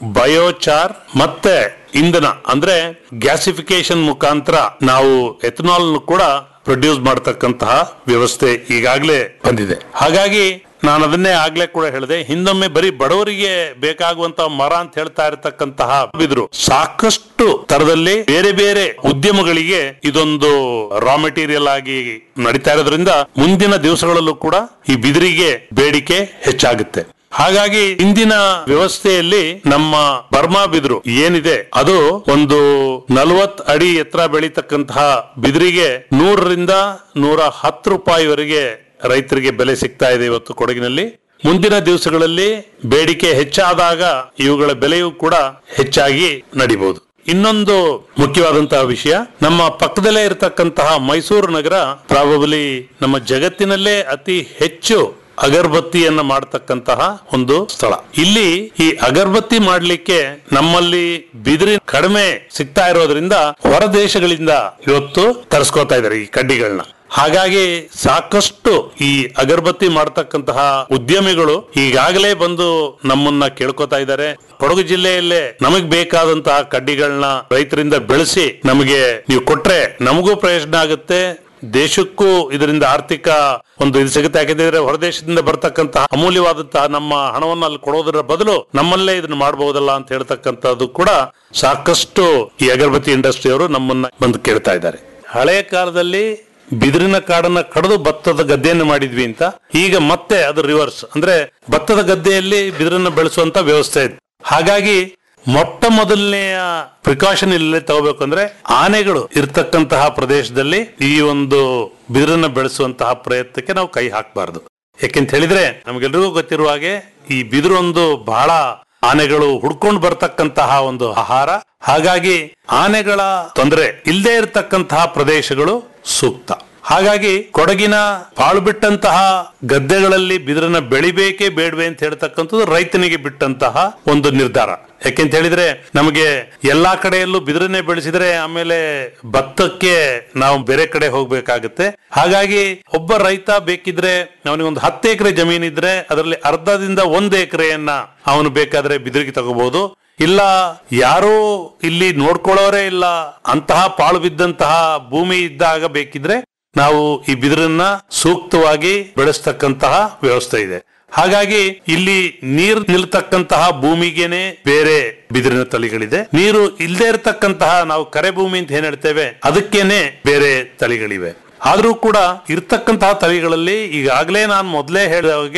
ಬಯೋಚಾರ್ ಮತ್ತೆ ಇಂಧನ ಅಂದ್ರೆ ಗ್ಯಾಸಿಫಿಕೇಶನ್ ಮುಖಾಂತರ ನಾವು ಎಥನಾಲ್ ಕೂಡ ಪ್ರೊಡ್ಯೂಸ್ ಮಾಡತಕ್ಕಂತಹ ವ್ಯವಸ್ಥೆ ಈಗಾಗಲೇ ಬಂದಿದೆ ಹಾಗಾಗಿ ನಾನು ಅದನ್ನೇ ಆಗ್ಲೇ ಕೂಡ ಹೇಳಿದೆ ಹಿಂದೊಮ್ಮೆ ಬರೀ ಬಡವರಿಗೆ ಬೇಕಾಗುವಂತಹ ಮರ ಅಂತ ಹೇಳ್ತಾ ಇರತಕ್ಕಂತಹ ಬಿದ್ರು ಸಾಕಷ್ಟು ತರದಲ್ಲಿ ಬೇರೆ ಬೇರೆ ಉದ್ಯಮಗಳಿಗೆ ಇದೊಂದು ರಾ ಮೆಟೀರಿಯಲ್ ಆಗಿ ನಡೀತಾ ಇರೋದ್ರಿಂದ ಮುಂದಿನ ದಿವಸಗಳಲ್ಲೂ ಕೂಡ ಈ ಬಿದಿರಿಗೆ ಬೇಡಿಕೆ ಹೆಚ್ಚಾಗುತ್ತೆ ಹಾಗಾಗಿ ಇಂದಿನ ವ್ಯವಸ್ಥೆಯಲ್ಲಿ ನಮ್ಮ ಬರ್ಮಾ ಬಿದಿರು ಏನಿದೆ ಅದು ಒಂದು ನಲವತ್ ಅಡಿ ಎತ್ತರ ಬೆಳೀತಕ್ಕಂತಹ ಬಿದಿರಿಗೆ ನೂರರಿಂದ ನೂರ ಹತ್ತು ರೂಪಾಯಿವರೆಗೆ ರೈತರಿಗೆ ಬೆಲೆ ಸಿಗ್ತಾ ಇದೆ ಇವತ್ತು ಕೊಡಗಿನಲ್ಲಿ ಮುಂದಿನ ದಿವಸಗಳಲ್ಲಿ ಬೇಡಿಕೆ ಹೆಚ್ಚಾದಾಗ ಇವುಗಳ ಬೆಲೆಯೂ ಕೂಡ ಹೆಚ್ಚಾಗಿ ನಡಿಬಹುದು ಇನ್ನೊಂದು ಮುಖ್ಯವಾದಂತಹ ವಿಷಯ ನಮ್ಮ ಪಕ್ಕದಲ್ಲೇ ಇರತಕ್ಕಂತಹ ಮೈಸೂರು ನಗರ ಪ್ರಾಬಬಲಿ ನಮ್ಮ ಜಗತ್ತಿನಲ್ಲೇ ಅತಿ ಹೆಚ್ಚು ಅಗರಬತ್ತಿಯನ್ನ ಮಾಡತಕ್ಕಂತಹ ಒಂದು ಸ್ಥಳ ಇಲ್ಲಿ ಈ ಅಗರಬತ್ತಿ ಮಾಡ್ಲಿಕ್ಕೆ ನಮ್ಮಲ್ಲಿ ಬಿದಿರಿ ಕಡಿಮೆ ಸಿಗ್ತಾ ಇರೋದ್ರಿಂದ ಹೊರ ದೇಶಗಳಿಂದ ಇವತ್ತು ತರಿಸ್ಕೋತಾ ಇದ್ದಾರೆ ಈ ಕಡ್ಡಿಗಳನ್ನ ಹಾಗಾಗಿ ಸಾಕಷ್ಟು ಈ ಅಗರಬತ್ತಿ ಮಾಡತಕ್ಕಂತಹ ಉದ್ಯಮಿಗಳು ಈಗಾಗಲೇ ಬಂದು ನಮ್ಮನ್ನ ಕೇಳ್ಕೊತಾ ಇದ್ದಾರೆ ಕೊಡಗು ಜಿಲ್ಲೆಯಲ್ಲೇ ನಮಗ್ ಬೇಕಾದಂತಹ ಕಡ್ಡಿಗಳನ್ನ ರೈತರಿಂದ ಬೆಳೆಸಿ ನಮಗೆ ನೀವು ಕೊಟ್ರೆ ನಮಗೂ ಪ್ರಯೋಜನ ಆಗುತ್ತೆ ದೇಶಕ್ಕೂ ಇದರಿಂದ ಆರ್ಥಿಕ ಒಂದು ಇದು ಸಿಗುತ್ತೆ ಯಾಕೆಂದ್ರೆ ಹೊರದೇಶದಿಂದ ಬರ್ತಕ್ಕಂತಹ ಅಮೂಲ್ಯವಾದಂತಹ ನಮ್ಮ ಹಣವನ್ನು ಅಲ್ಲಿ ಕೊಡೋದರ ಬದಲು ನಮ್ಮಲ್ಲೇ ಇದನ್ನ ಮಾಡಬಹುದಲ್ಲ ಅಂತ ಹೇಳ್ತಕ್ಕಂಥದ್ದು ಕೂಡ ಸಾಕಷ್ಟು ಈ ಅಗರಬತ್ತಿ ಇಂಡಸ್ಟ್ರಿಯವರು ನಮ್ಮನ್ನ ಬಂದು ಕೇಳ್ತಾ ಇದ್ದಾರೆ ಹಳೆಯ ಕಾಲದಲ್ಲಿ ಬಿದಿರಿನ ಕಾಡನ್ನ ಕಡಿದು ಭತ್ತದ ಗದ್ದೆಯನ್ನು ಮಾಡಿದ್ವಿ ಅಂತ ಈಗ ಮತ್ತೆ ಅದು ರಿವರ್ಸ್ ಅಂದ್ರೆ ಭತ್ತದ ಗದ್ದೆಯಲ್ಲಿ ಬಿದಿರನ್ನ ಬೆಳೆಸುವಂತ ವ್ಯವಸ್ಥೆ ಇದೆ ಹಾಗಾಗಿ ಮೊಟ್ಟ ಮೊದಲನೆಯ ಪ್ರಿಕಾಷನ್ ಇಲ್ಲಿ ತಗೋಬೇಕು ಅಂದ್ರೆ ಆನೆಗಳು ಇರ್ತಕ್ಕಂತಹ ಪ್ರದೇಶದಲ್ಲಿ ಈ ಒಂದು ಬಿದಿರನ್ನ ಬೆಳೆಸುವಂತಹ ಪ್ರಯತ್ನಕ್ಕೆ ನಾವು ಕೈ ಹಾಕಬಾರದು ಯಾಕೆಂತ ಹೇಳಿದ್ರೆ ನಮ್ಗೆಲ್ರಿಗೂ ಗೊತ್ತಿರುವ ಹಾಗೆ ಈ ಬಿದಿರು ಒಂದು ಬಹಳ ಆನೆಗಳು ಹುಡ್ಕೊಂಡು ಬರ್ತಕ್ಕಂತಹ ಒಂದು ಆಹಾರ ಹಾಗಾಗಿ ಆನೆಗಳ ತೊಂದರೆ ಇಲ್ಲದೆ ಇರತಕ್ಕಂತಹ ಪ್ರದೇಶಗಳು ಸೂಕ್ತ ಹಾಗಾಗಿ ಕೊಡಗಿನ ಪಾಳು ಬಿಟ್ಟಂತಹ ಗದ್ದೆಗಳಲ್ಲಿ ಬಿದಿರನ್ನ ಬೆಳಿಬೇಕೇ ಬೇಡವೆ ಅಂತ ಹೇಳ್ತಕ್ಕಂಥದ್ದು ರೈತನಿಗೆ ಬಿಟ್ಟಂತಹ ಒಂದು ನಿರ್ಧಾರ ಯಾಕೆಂತ ಹೇಳಿದ್ರೆ ನಮಗೆ ಎಲ್ಲಾ ಕಡೆಯಲ್ಲೂ ಬಿದಿರನ್ನೇ ಬೆಳೆಸಿದ್ರೆ ಆಮೇಲೆ ಭತ್ತಕ್ಕೆ ನಾವು ಬೇರೆ ಕಡೆ ಹೋಗ್ಬೇಕಾಗುತ್ತೆ ಹಾಗಾಗಿ ಒಬ್ಬ ರೈತ ಬೇಕಿದ್ರೆ ಅವನಿಗೊಂದು ಹತ್ತು ಎಕರೆ ಜಮೀನಿದ್ರೆ ಅದರಲ್ಲಿ ಅರ್ಧದಿಂದ ಒಂದು ಎಕರೆಯನ್ನ ಅವನು ಬೇಕಾದ್ರೆ ಬಿದಿರಿಗೆ ತಗೋಬಹುದು ಇಲ್ಲ ಯಾರೂ ಇಲ್ಲಿ ನೋಡ್ಕೊಳ್ಳೋರೇ ಇಲ್ಲ ಅಂತಹ ಪಾಳು ಬಿದ್ದಂತಹ ಭೂಮಿ ಇದ್ದಾಗ ಬೇಕಿದ್ರೆ ನಾವು ಈ ಬಿದಿರನ್ನ ಸೂಕ್ತವಾಗಿ ಬೆಳೆಸ್ತಕ್ಕಂತಹ ವ್ಯವಸ್ಥೆ ಇದೆ ಹಾಗಾಗಿ ಇಲ್ಲಿ ನೀರು ನಿಲ್ತಕ್ಕಂತಹ ಭೂಮಿಗೆನೆ ಬೇರೆ ಬಿದಿರಿನ ತಳಿಗಳಿದೆ ನೀರು ಇಲ್ಲದೆ ಇರತಕ್ಕಂತಹ ನಾವು ಕರೆ ಭೂಮಿ ಅಂತ ಏನ್ ಹೇಳ್ತೇವೆ ಅದಕ್ಕೇನೆ ಬೇರೆ ತಳಿಗಳಿವೆ ಆದ್ರೂ ಕೂಡ ಇರ್ತಕ್ಕಂತಹ ತಳಿಗಳಲ್ಲಿ ಈಗಾಗಲೇ ನಾನು ಮೊದಲೇ ಹೇಳಿದ ಹಾಗೆ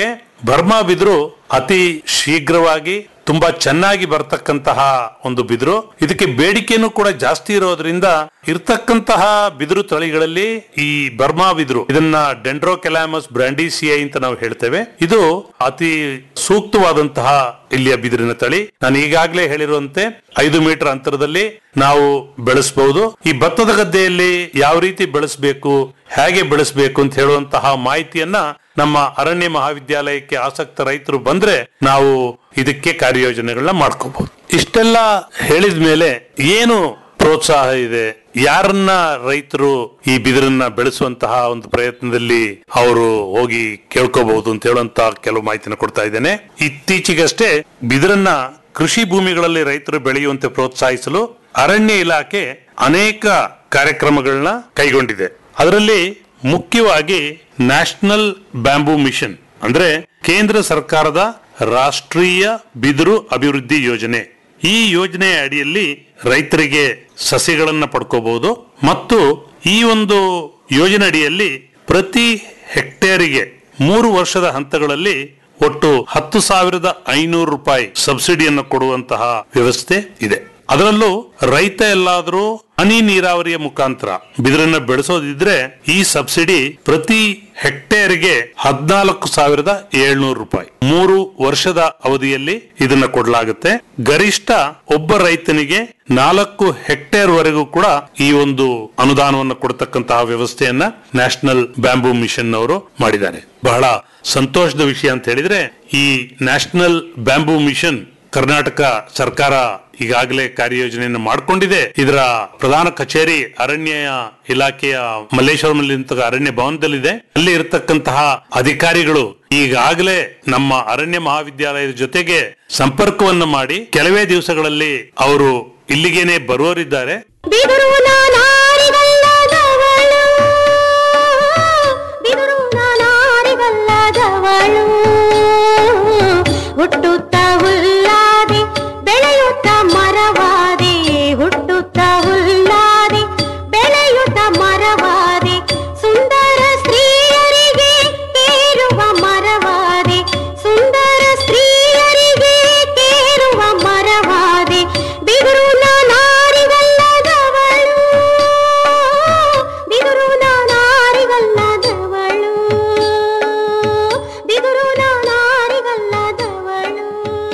ಬರ್ಮಾ ಬಿದಿರು ಅತಿ ಶೀಘ್ರವಾಗಿ ತುಂಬಾ ಚೆನ್ನಾಗಿ ಬರ್ತಕ್ಕಂತಹ ಒಂದು ಬಿದಿರು ಇದಕ್ಕೆ ಬೇಡಿಕೆನೂ ಕೂಡ ಜಾಸ್ತಿ ಇರೋದ್ರಿಂದ ಇರ್ತಕ್ಕಂತಹ ಬಿದಿರು ತಳಿಗಳಲ್ಲಿ ಈ ಬರ್ಮಾ ಬಿದಿರು ಇದನ್ನ ಡೆಂಡ್ರೋಕೆಲಾಮಸ್ ಬ್ರಾಂಡಿಸಿಯೈ ಅಂತ ನಾವು ಹೇಳ್ತೇವೆ ಇದು ಅತಿ ಸೂಕ್ತವಾದಂತಹ ಇಲ್ಲಿಯ ಬಿದಿರಿನ ತಳಿ ನಾನು ಈಗಾಗಲೇ ಹೇಳಿರುವಂತೆ ಐದು ಮೀಟರ್ ಅಂತರದಲ್ಲಿ ನಾವು ಬೆಳೆಸಬಹುದು ಈ ಭತ್ತದ ಗದ್ದೆಯಲ್ಲಿ ಯಾವ ರೀತಿ ಬೆಳೆಸಬೇಕು ಹೇಗೆ ಬೆಳೆಸಬೇಕು ಅಂತ ಹೇಳುವಂತಹ ಮಾಹಿತಿಯನ್ನ ನಮ್ಮ ಅರಣ್ಯ ಮಹಾವಿದ್ಯಾಲಯಕ್ಕೆ ಆಸಕ್ತ ರೈತರು ಬಂದ್ರೆ ನಾವು ಇದಕ್ಕೆ ಕಾರ್ಯಯೋಜನೆಗಳನ್ನ ಮಾಡ್ಕೋಬಹುದು ಇಷ್ಟೆಲ್ಲ ಹೇಳಿದ ಮೇಲೆ ಏನು ಪ್ರೋತ್ಸಾಹ ಇದೆ ಯಾರನ್ನ ರೈತರು ಈ ಬಿದಿರನ್ನ ಬೆಳೆಸುವಂತಹ ಒಂದು ಪ್ರಯತ್ನದಲ್ಲಿ ಅವರು ಹೋಗಿ ಕೇಳ್ಕೋಬಹುದು ಅಂತ ಹೇಳುವಂತ ಕೆಲವು ಮಾಹಿತಿನ ಕೊಡ್ತಾ ಇದ್ದೇನೆ ಇತ್ತೀಚೆಗಷ್ಟೇ ಬಿದಿರನ್ನ ಕೃಷಿ ಭೂಮಿಗಳಲ್ಲಿ ರೈತರು ಬೆಳೆಯುವಂತೆ ಪ್ರೋತ್ಸಾಹಿಸಲು ಅರಣ್ಯ ಇಲಾಖೆ ಅನೇಕ ಕಾರ್ಯಕ್ರಮಗಳನ್ನ ಕೈಗೊಂಡಿದೆ ಅದರಲ್ಲಿ ಮುಖ್ಯವಾಗಿ ನ್ಯಾಷನಲ್ ಬ್ಯಾಂಬೂ ಮಿಷನ್ ಅಂದ್ರೆ ಕೇಂದ್ರ ಸರ್ಕಾರದ ರಾಷ್ಟ್ರೀಯ ಬಿದಿರು ಅಭಿವೃದ್ಧಿ ಯೋಜನೆ ಈ ಯೋಜನೆಯ ಅಡಿಯಲ್ಲಿ ರೈತರಿಗೆ ಸಸಿಗಳನ್ನ ಪಡ್ಕೋಬಹುದು ಮತ್ತು ಈ ಒಂದು ಯೋಜನೆ ಅಡಿಯಲ್ಲಿ ಪ್ರತಿ ಹೆಕ್ಟೇರಿಗೆ ಮೂರು ವರ್ಷದ ಹಂತಗಳಲ್ಲಿ ಒಟ್ಟು ಹತ್ತು ಸಾವಿರದ ಐನೂರು ರೂಪಾಯಿ ಸಬ್ಸಿಡಿಯನ್ನು ಕೊಡುವಂತಹ ವ್ಯವಸ್ಥೆ ಇದೆ ಅದರಲ್ಲೂ ರೈತ ಎಲ್ಲಾದರೂ ಹನಿ ನೀರಾವರಿಯ ಮುಖಾಂತರ ಬಿದಿರನ್ನ ಬೆಳೆಸೋದಿದ್ರೆ ಈ ಸಬ್ಸಿಡಿ ಪ್ರತಿ ಹೆಕ್ಟೇರ್ಗೆ ಹದಿನಾಲ್ಕು ಸಾವಿರದ ಏಳ್ನೂರು ರೂಪಾಯಿ ಮೂರು ವರ್ಷದ ಅವಧಿಯಲ್ಲಿ ಇದನ್ನ ಕೊಡಲಾಗುತ್ತೆ ಗರಿಷ್ಠ ಒಬ್ಬ ರೈತನಿಗೆ ನಾಲ್ಕು ಹೆಕ್ಟೇರ್ ವರೆಗೂ ಕೂಡ ಈ ಒಂದು ಅನುದಾನವನ್ನು ಕೊಡ್ತಕ್ಕಂತಹ ವ್ಯವಸ್ಥೆಯನ್ನ ನ್ಯಾಷನಲ್ ಬ್ಯಾಂಬೂ ಮಿಷನ್ ಅವರು ಮಾಡಿದ್ದಾರೆ ಬಹಳ ಸಂತೋಷದ ವಿಷಯ ಅಂತ ಹೇಳಿದ್ರೆ ಈ ನ್ಯಾಷನಲ್ ಬ್ಯಾಂಬೂ ಮಿಷನ್ ಕರ್ನಾಟಕ ಸರ್ಕಾರ ಈಗಾಗಲೇ ಕಾರ್ಯಯೋಜನೆಯನ್ನು ಮಾಡಿಕೊಂಡಿದೆ ಇದರ ಪ್ರಧಾನ ಕಚೇರಿ ಅರಣ್ಯ ಇಲಾಖೆಯ ಮಲ್ಲೇಶ್ವರಮಲ್ಲಿ ಅರಣ್ಯ ಭವನದಲ್ಲಿದೆ ಅಲ್ಲಿ ಇರತಕ್ಕಂತಹ ಅಧಿಕಾರಿಗಳು ಈಗಾಗಲೇ ನಮ್ಮ ಅರಣ್ಯ ಮಹಾವಿದ್ಯಾಲಯದ ಜೊತೆಗೆ ಸಂಪರ್ಕವನ್ನು ಮಾಡಿ ಕೆಲವೇ ದಿವಸಗಳಲ್ಲಿ ಅವರು ಇಲ್ಲಿಗೇನೆ ಬರುವರಿದ್ದಾರೆ ಬಿದುರು ನಾನಾರಿಗಲ್ಲದವಳು ಬಿದುರು ನಾನಾರಿಗಲ್ಲದವಳು ಹುಟ್ಟುತ್ತ ಹುಲ್ಲಾದೆ ಬೆಳೆಯುತ್ತ ಮರವಾದೆ ಹುಟ್ಟುತ್ತ ಹುಲ್ಲಾದೆ ಬೆಳೆಯುತ್ತ ಮರವಾದೆ ಸುಂದರ ಸ್ತ್ರೀಯರಿಗೆ ಕೇರುವ ಮರವಾದೆ ಸುಂದರ ಸ್ತ್ರೀಯರಿಗೆ ಕೇರುವ ಮರವಾದೆ ಬಿದುರು ನಾನಾರಿಗಲ್ಲದವಳು ಬಿದುರು ನಾನಾರಿಗಲ್ಲದವಳು ಬಿದುರು ನಾನಾರಿಗಲ್ಲದವಳು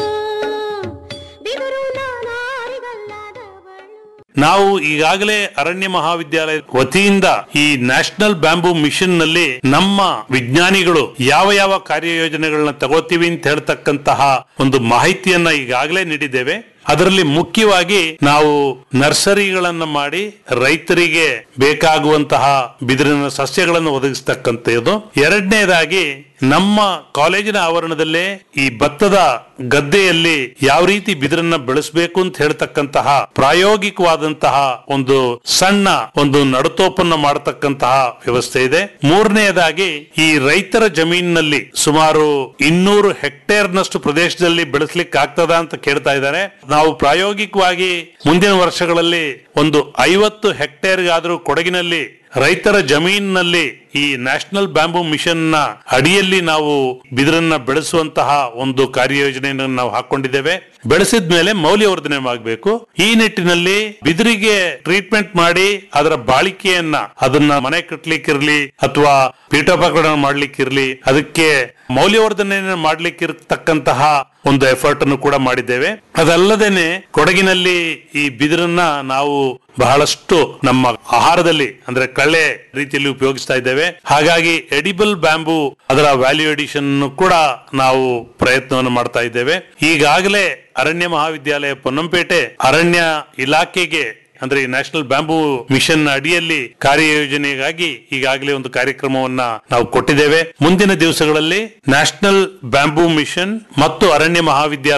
ಬಿದುರು ನಾನಾರಿಗಲ್ಲದವಳು ನಾವು ಈಗಾಗಲೇ ಅರಣ್ಯ ಮಹಾವಿದ್ಯಾಲಯ ವತಿಯಿಂದ ಈ ನ್ಯಾಷನಲ್ ಬ್ಯಾಂಬೂ ಮಿಷನ್ ನಲ್ಲಿ ನಮ್ಮ ವಿಜ್ಞಾನಿಗಳು ಯಾವ ಯಾವ ಕಾರ್ಯಯೋಜನೆಗಳನ್ನ ತಗೋತೀವಿ ಅಂತ ಹೇಳ್ತಕ್ಕಂತಹ ಒಂದು ಮಾಹಿತಿಯನ್ನ ಈಗಾಗಲೇ ನೀಡಿದ್ದೇವೆ ಅದರಲ್ಲಿ ಮುಖ್ಯವಾಗಿ ನಾವು ನರ್ಸರಿಗಳನ್ನ ಮಾಡಿ ರೈತರಿಗೆ ಬೇಕಾಗುವಂತಹ ಬಿದಿರಿನ ಸಸ್ಯಗಳನ್ನು ಒದಗಿಸ್ತಕ್ಕಂಥದ್ದು ಎರಡನೇದಾಗಿ ನಮ್ಮ ಕಾಲೇಜಿನ ಆವರಣದಲ್ಲೇ ಈ ಭತ್ತದ ಗದ್ದೆಯಲ್ಲಿ ಯಾವ ರೀತಿ ಬಿದಿರನ್ನ ಬೆಳೆಸಬೇಕು ಅಂತ ಹೇಳ್ತಕ್ಕಂತಹ ಪ್ರಾಯೋಗಿಕವಾದಂತಹ ಒಂದು ಸಣ್ಣ ಒಂದು ನಡತೋಪನ್ನ ಮಾಡತಕ್ಕಂತಹ ವ್ಯವಸ್ಥೆ ಇದೆ ಮೂರನೆಯದಾಗಿ ಈ ರೈತರ ಜಮೀನಿನಲ್ಲಿ ಸುಮಾರು ಇನ್ನೂರು ಹೆಕ್ಟೇರ್ನಷ್ಟು ಪ್ರದೇಶದಲ್ಲಿ ಬೆಳೆಸ್ಲಿಕ್ಕೆ ಆಗ್ತದ ಅಂತ ಕೇಳ್ತಾ ಇದ್ದಾರೆ ನಾವು ಪ್ರಾಯೋಗಿಕವಾಗಿ ಮುಂದಿನ ವರ್ಷಗಳಲ್ಲಿ ಒಂದು ಐವತ್ತು ಹೆಕ್ಟೇರ್ಗಾದ್ರೂ ಕೊಡಗಿನಲ್ಲಿ ರೈತರ ಜಮೀನಿನಲ್ಲಿ ಈ ನ್ಯಾಷನಲ್ ಬ್ಯಾಂಬೂ ಮಿಷನ್ ನ ಅಡಿಯಲ್ಲಿ ನಾವು ಬಿದಿರನ್ನ ಬೆಳೆಸುವಂತಹ ಒಂದು ಕಾರ್ಯಯೋಜನೆಯನ್ನು ನಾವು ಹಾಕೊಂಡಿದ್ದೇವೆ ಬೆಳೆಸಿದ ಮೇಲೆ ಮೌಲ್ಯವರ್ಧನೆ ಆಗಬೇಕು ಈ ನಿಟ್ಟಿನಲ್ಲಿ ಬಿದಿರಿಗೆ ಟ್ರೀಟ್ಮೆಂಟ್ ಮಾಡಿ ಅದರ ಬಾಳಿಕೆಯನ್ನ ಅದನ್ನ ಮನೆ ಕಟ್ಲಿಕ್ಕಿರ್ಲಿ ಅಥವಾ ಪೀಠೋಪಕರಣ ಮಾಡ್ಲಿಕ್ಕಿರ್ಲಿ ಅದಕ್ಕೆ ಮೌಲ್ಯವರ್ಧನೆಯನ್ನು ಮಾಡ್ಲಿಕ್ಕಿರ್ತಕ್ಕಂತಹ ಒಂದು ಎಫರ್ಟ್ ಅನ್ನು ಕೂಡ ಮಾಡಿದ್ದೇವೆ ಅದಲ್ಲದೇನೆ ಕೊಡಗಿನಲ್ಲಿ ಈ ಬಿದಿರನ್ನ ನಾವು ಬಹಳಷ್ಟು ನಮ್ಮ ಆಹಾರದಲ್ಲಿ ಅಂದ್ರೆ ಕಳ್ಳೆ ರೀತಿಯಲ್ಲಿ ಉಪಯೋಗಿಸ್ತಾ ಇದ್ದೇವೆ ಹಾಗಾಗಿ ಎಡಿಬಲ್ ಬ್ಯಾಂಬೂ ಅದರ ವ್ಯಾಲ್ಯೂ ಎಡಿಷನ್ ಕೂಡ ನಾವು ಪ್ರಯತ್ನವನ್ನು ಮಾಡ್ತಾ ಇದ್ದೇವೆ ಈಗಾಗಲೇ ಅರಣ್ಯ ಮಹಾವಿದ್ಯಾಲಯ ಪೊನ್ನಂಪೇಟೆ ಅರಣ್ಯ ಇಲಾಖೆಗೆ ಅಂದ್ರೆ ಈ ನ್ಯಾಷನಲ್ ಬ್ಯಾಂಬೂ ಮಿಷನ್ ಅಡಿಯಲ್ಲಿ ಕಾರ್ಯಯೋಜನೆಗಾಗಿ ಈಗಾಗಲೇ ಒಂದು ಕಾರ್ಯಕ್ರಮವನ್ನ ನಾವು ಕೊಟ್ಟಿದ್ದೇವೆ ಮುಂದಿನ ದಿವಸಗಳಲ್ಲಿ ನ್ಯಾಷನಲ್ ಬ್ಯಾಂಬೂ ಮಿಷನ್ ಮತ್ತು ಅರಣ್ಯ ಮಹಾವಿದ್ಯಾಲಯ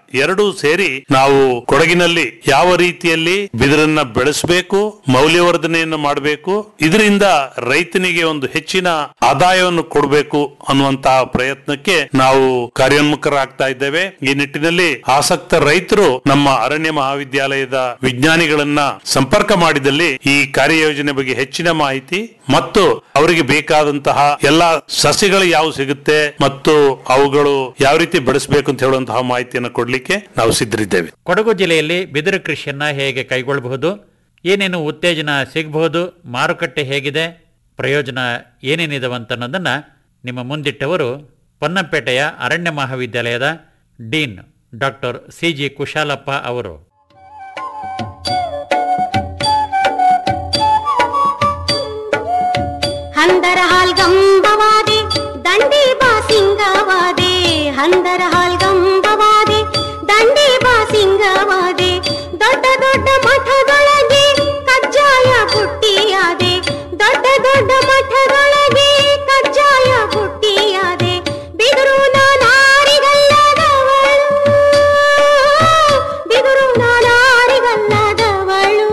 ಎರಡೂ ಸೇರಿ ನಾವು ಕೊಡಗಿನಲ್ಲಿ ಯಾವ ರೀತಿಯಲ್ಲಿ ಬಿದಿರನ್ನ ಬೆಳೆಸಬೇಕು ಮೌಲ್ಯವರ್ಧನೆಯನ್ನು ಮಾಡಬೇಕು ಇದರಿಂದ ರೈತನಿಗೆ ಒಂದು ಹೆಚ್ಚಿನ ಆದಾಯವನ್ನು ಕೊಡಬೇಕು ಅನ್ನುವಂತಹ ಪ್ರಯತ್ನಕ್ಕೆ ನಾವು ಕಾರ್ಯೋನ್ಮುಖರಾಗ್ತಾ ಇದ್ದೇವೆ ಈ ನಿಟ್ಟಿನಲ್ಲಿ ಆಸಕ್ತ ರೈತರು ನಮ್ಮ ಅರಣ್ಯ ಮಹಾವಿದ್ಯಾಲಯದ ವಿಜ್ಞಾನಿಗಳನ್ನ ಸಂಪರ್ಕ ಮಾಡಿದಲ್ಲಿ ಈ ಕಾರ್ಯಯೋಜನೆ ಬಗ್ಗೆ ಹೆಚ್ಚಿನ ಮಾಹಿತಿ ಮತ್ತು ಅವರಿಗೆ ಬೇಕಾದಂತಹ ಎಲ್ಲ ಸಸ್ಯಗಳು ಯಾವ ಸಿಗುತ್ತೆ ಮತ್ತು ಅವುಗಳು ಯಾವ ರೀತಿ ಬೆಳೆಸಬೇಕು ಅಂತ ಹೇಳುವಂತಹ ಮಾಹಿತಿಯನ್ನು ಕೊಡ್ಲಿಕ್ಕೆ ನಾವು ಸಿದ್ಧರಿದ್ದೇವೆ ಕೊಡಗು ಜಿಲ್ಲೆಯಲ್ಲಿ ಬಿದಿರು ಕೃಷಿಯನ್ನ ಹೇಗೆ ಕೈಗೊಳ್ಳಬಹುದು ಏನೇನು ಉತ್ತೇಜನ ಸಿಗಬಹುದು ಮಾರುಕಟ್ಟೆ ಹೇಗಿದೆ ಪ್ರಯೋಜನ ಏನೇನಿದಾವಂತ ಅನ್ನೋದನ್ನ ನಿಮ್ಮ ಮುಂದಿಟ್ಟವರು ಪೊನ್ನಂಪೇಟೆಯ ಅರಣ್ಯ ಮಹಾವಿದ್ಯಾಲಯದ dean doctor C G Kushalappa ಅವರು ಹಂದರ ಹಾಲ್ಗಂಬವಾದೆ ದಂಡಿ ಬಾಸಿಂಗವಾದೆ ಹಂದರ ಹಾಲ್ಗಂಬವಾದೆ ದಂಡಿ ಬಾಸಿಂಗವಾದೆ ದೊಡ್ಡ ದೊಡ್ಡ ಮಠದೊಳಗೆ ಕಜ್ಜಾಯ ಬುಟ್ಟಿಯಾದೆ ದೊಡ್ಡ ದೊಡ್ಡ ಮಠದೊಳಗೆ ಕಜ್ಜಾಯ ಬುಟ್ಟಿಯಾದೆ ಬಿದರು ನಾನಾರಿಗಲ್ಲದವಳು ಬಿದರು ನಾನಾರಿಗಲ್ಲದವಳು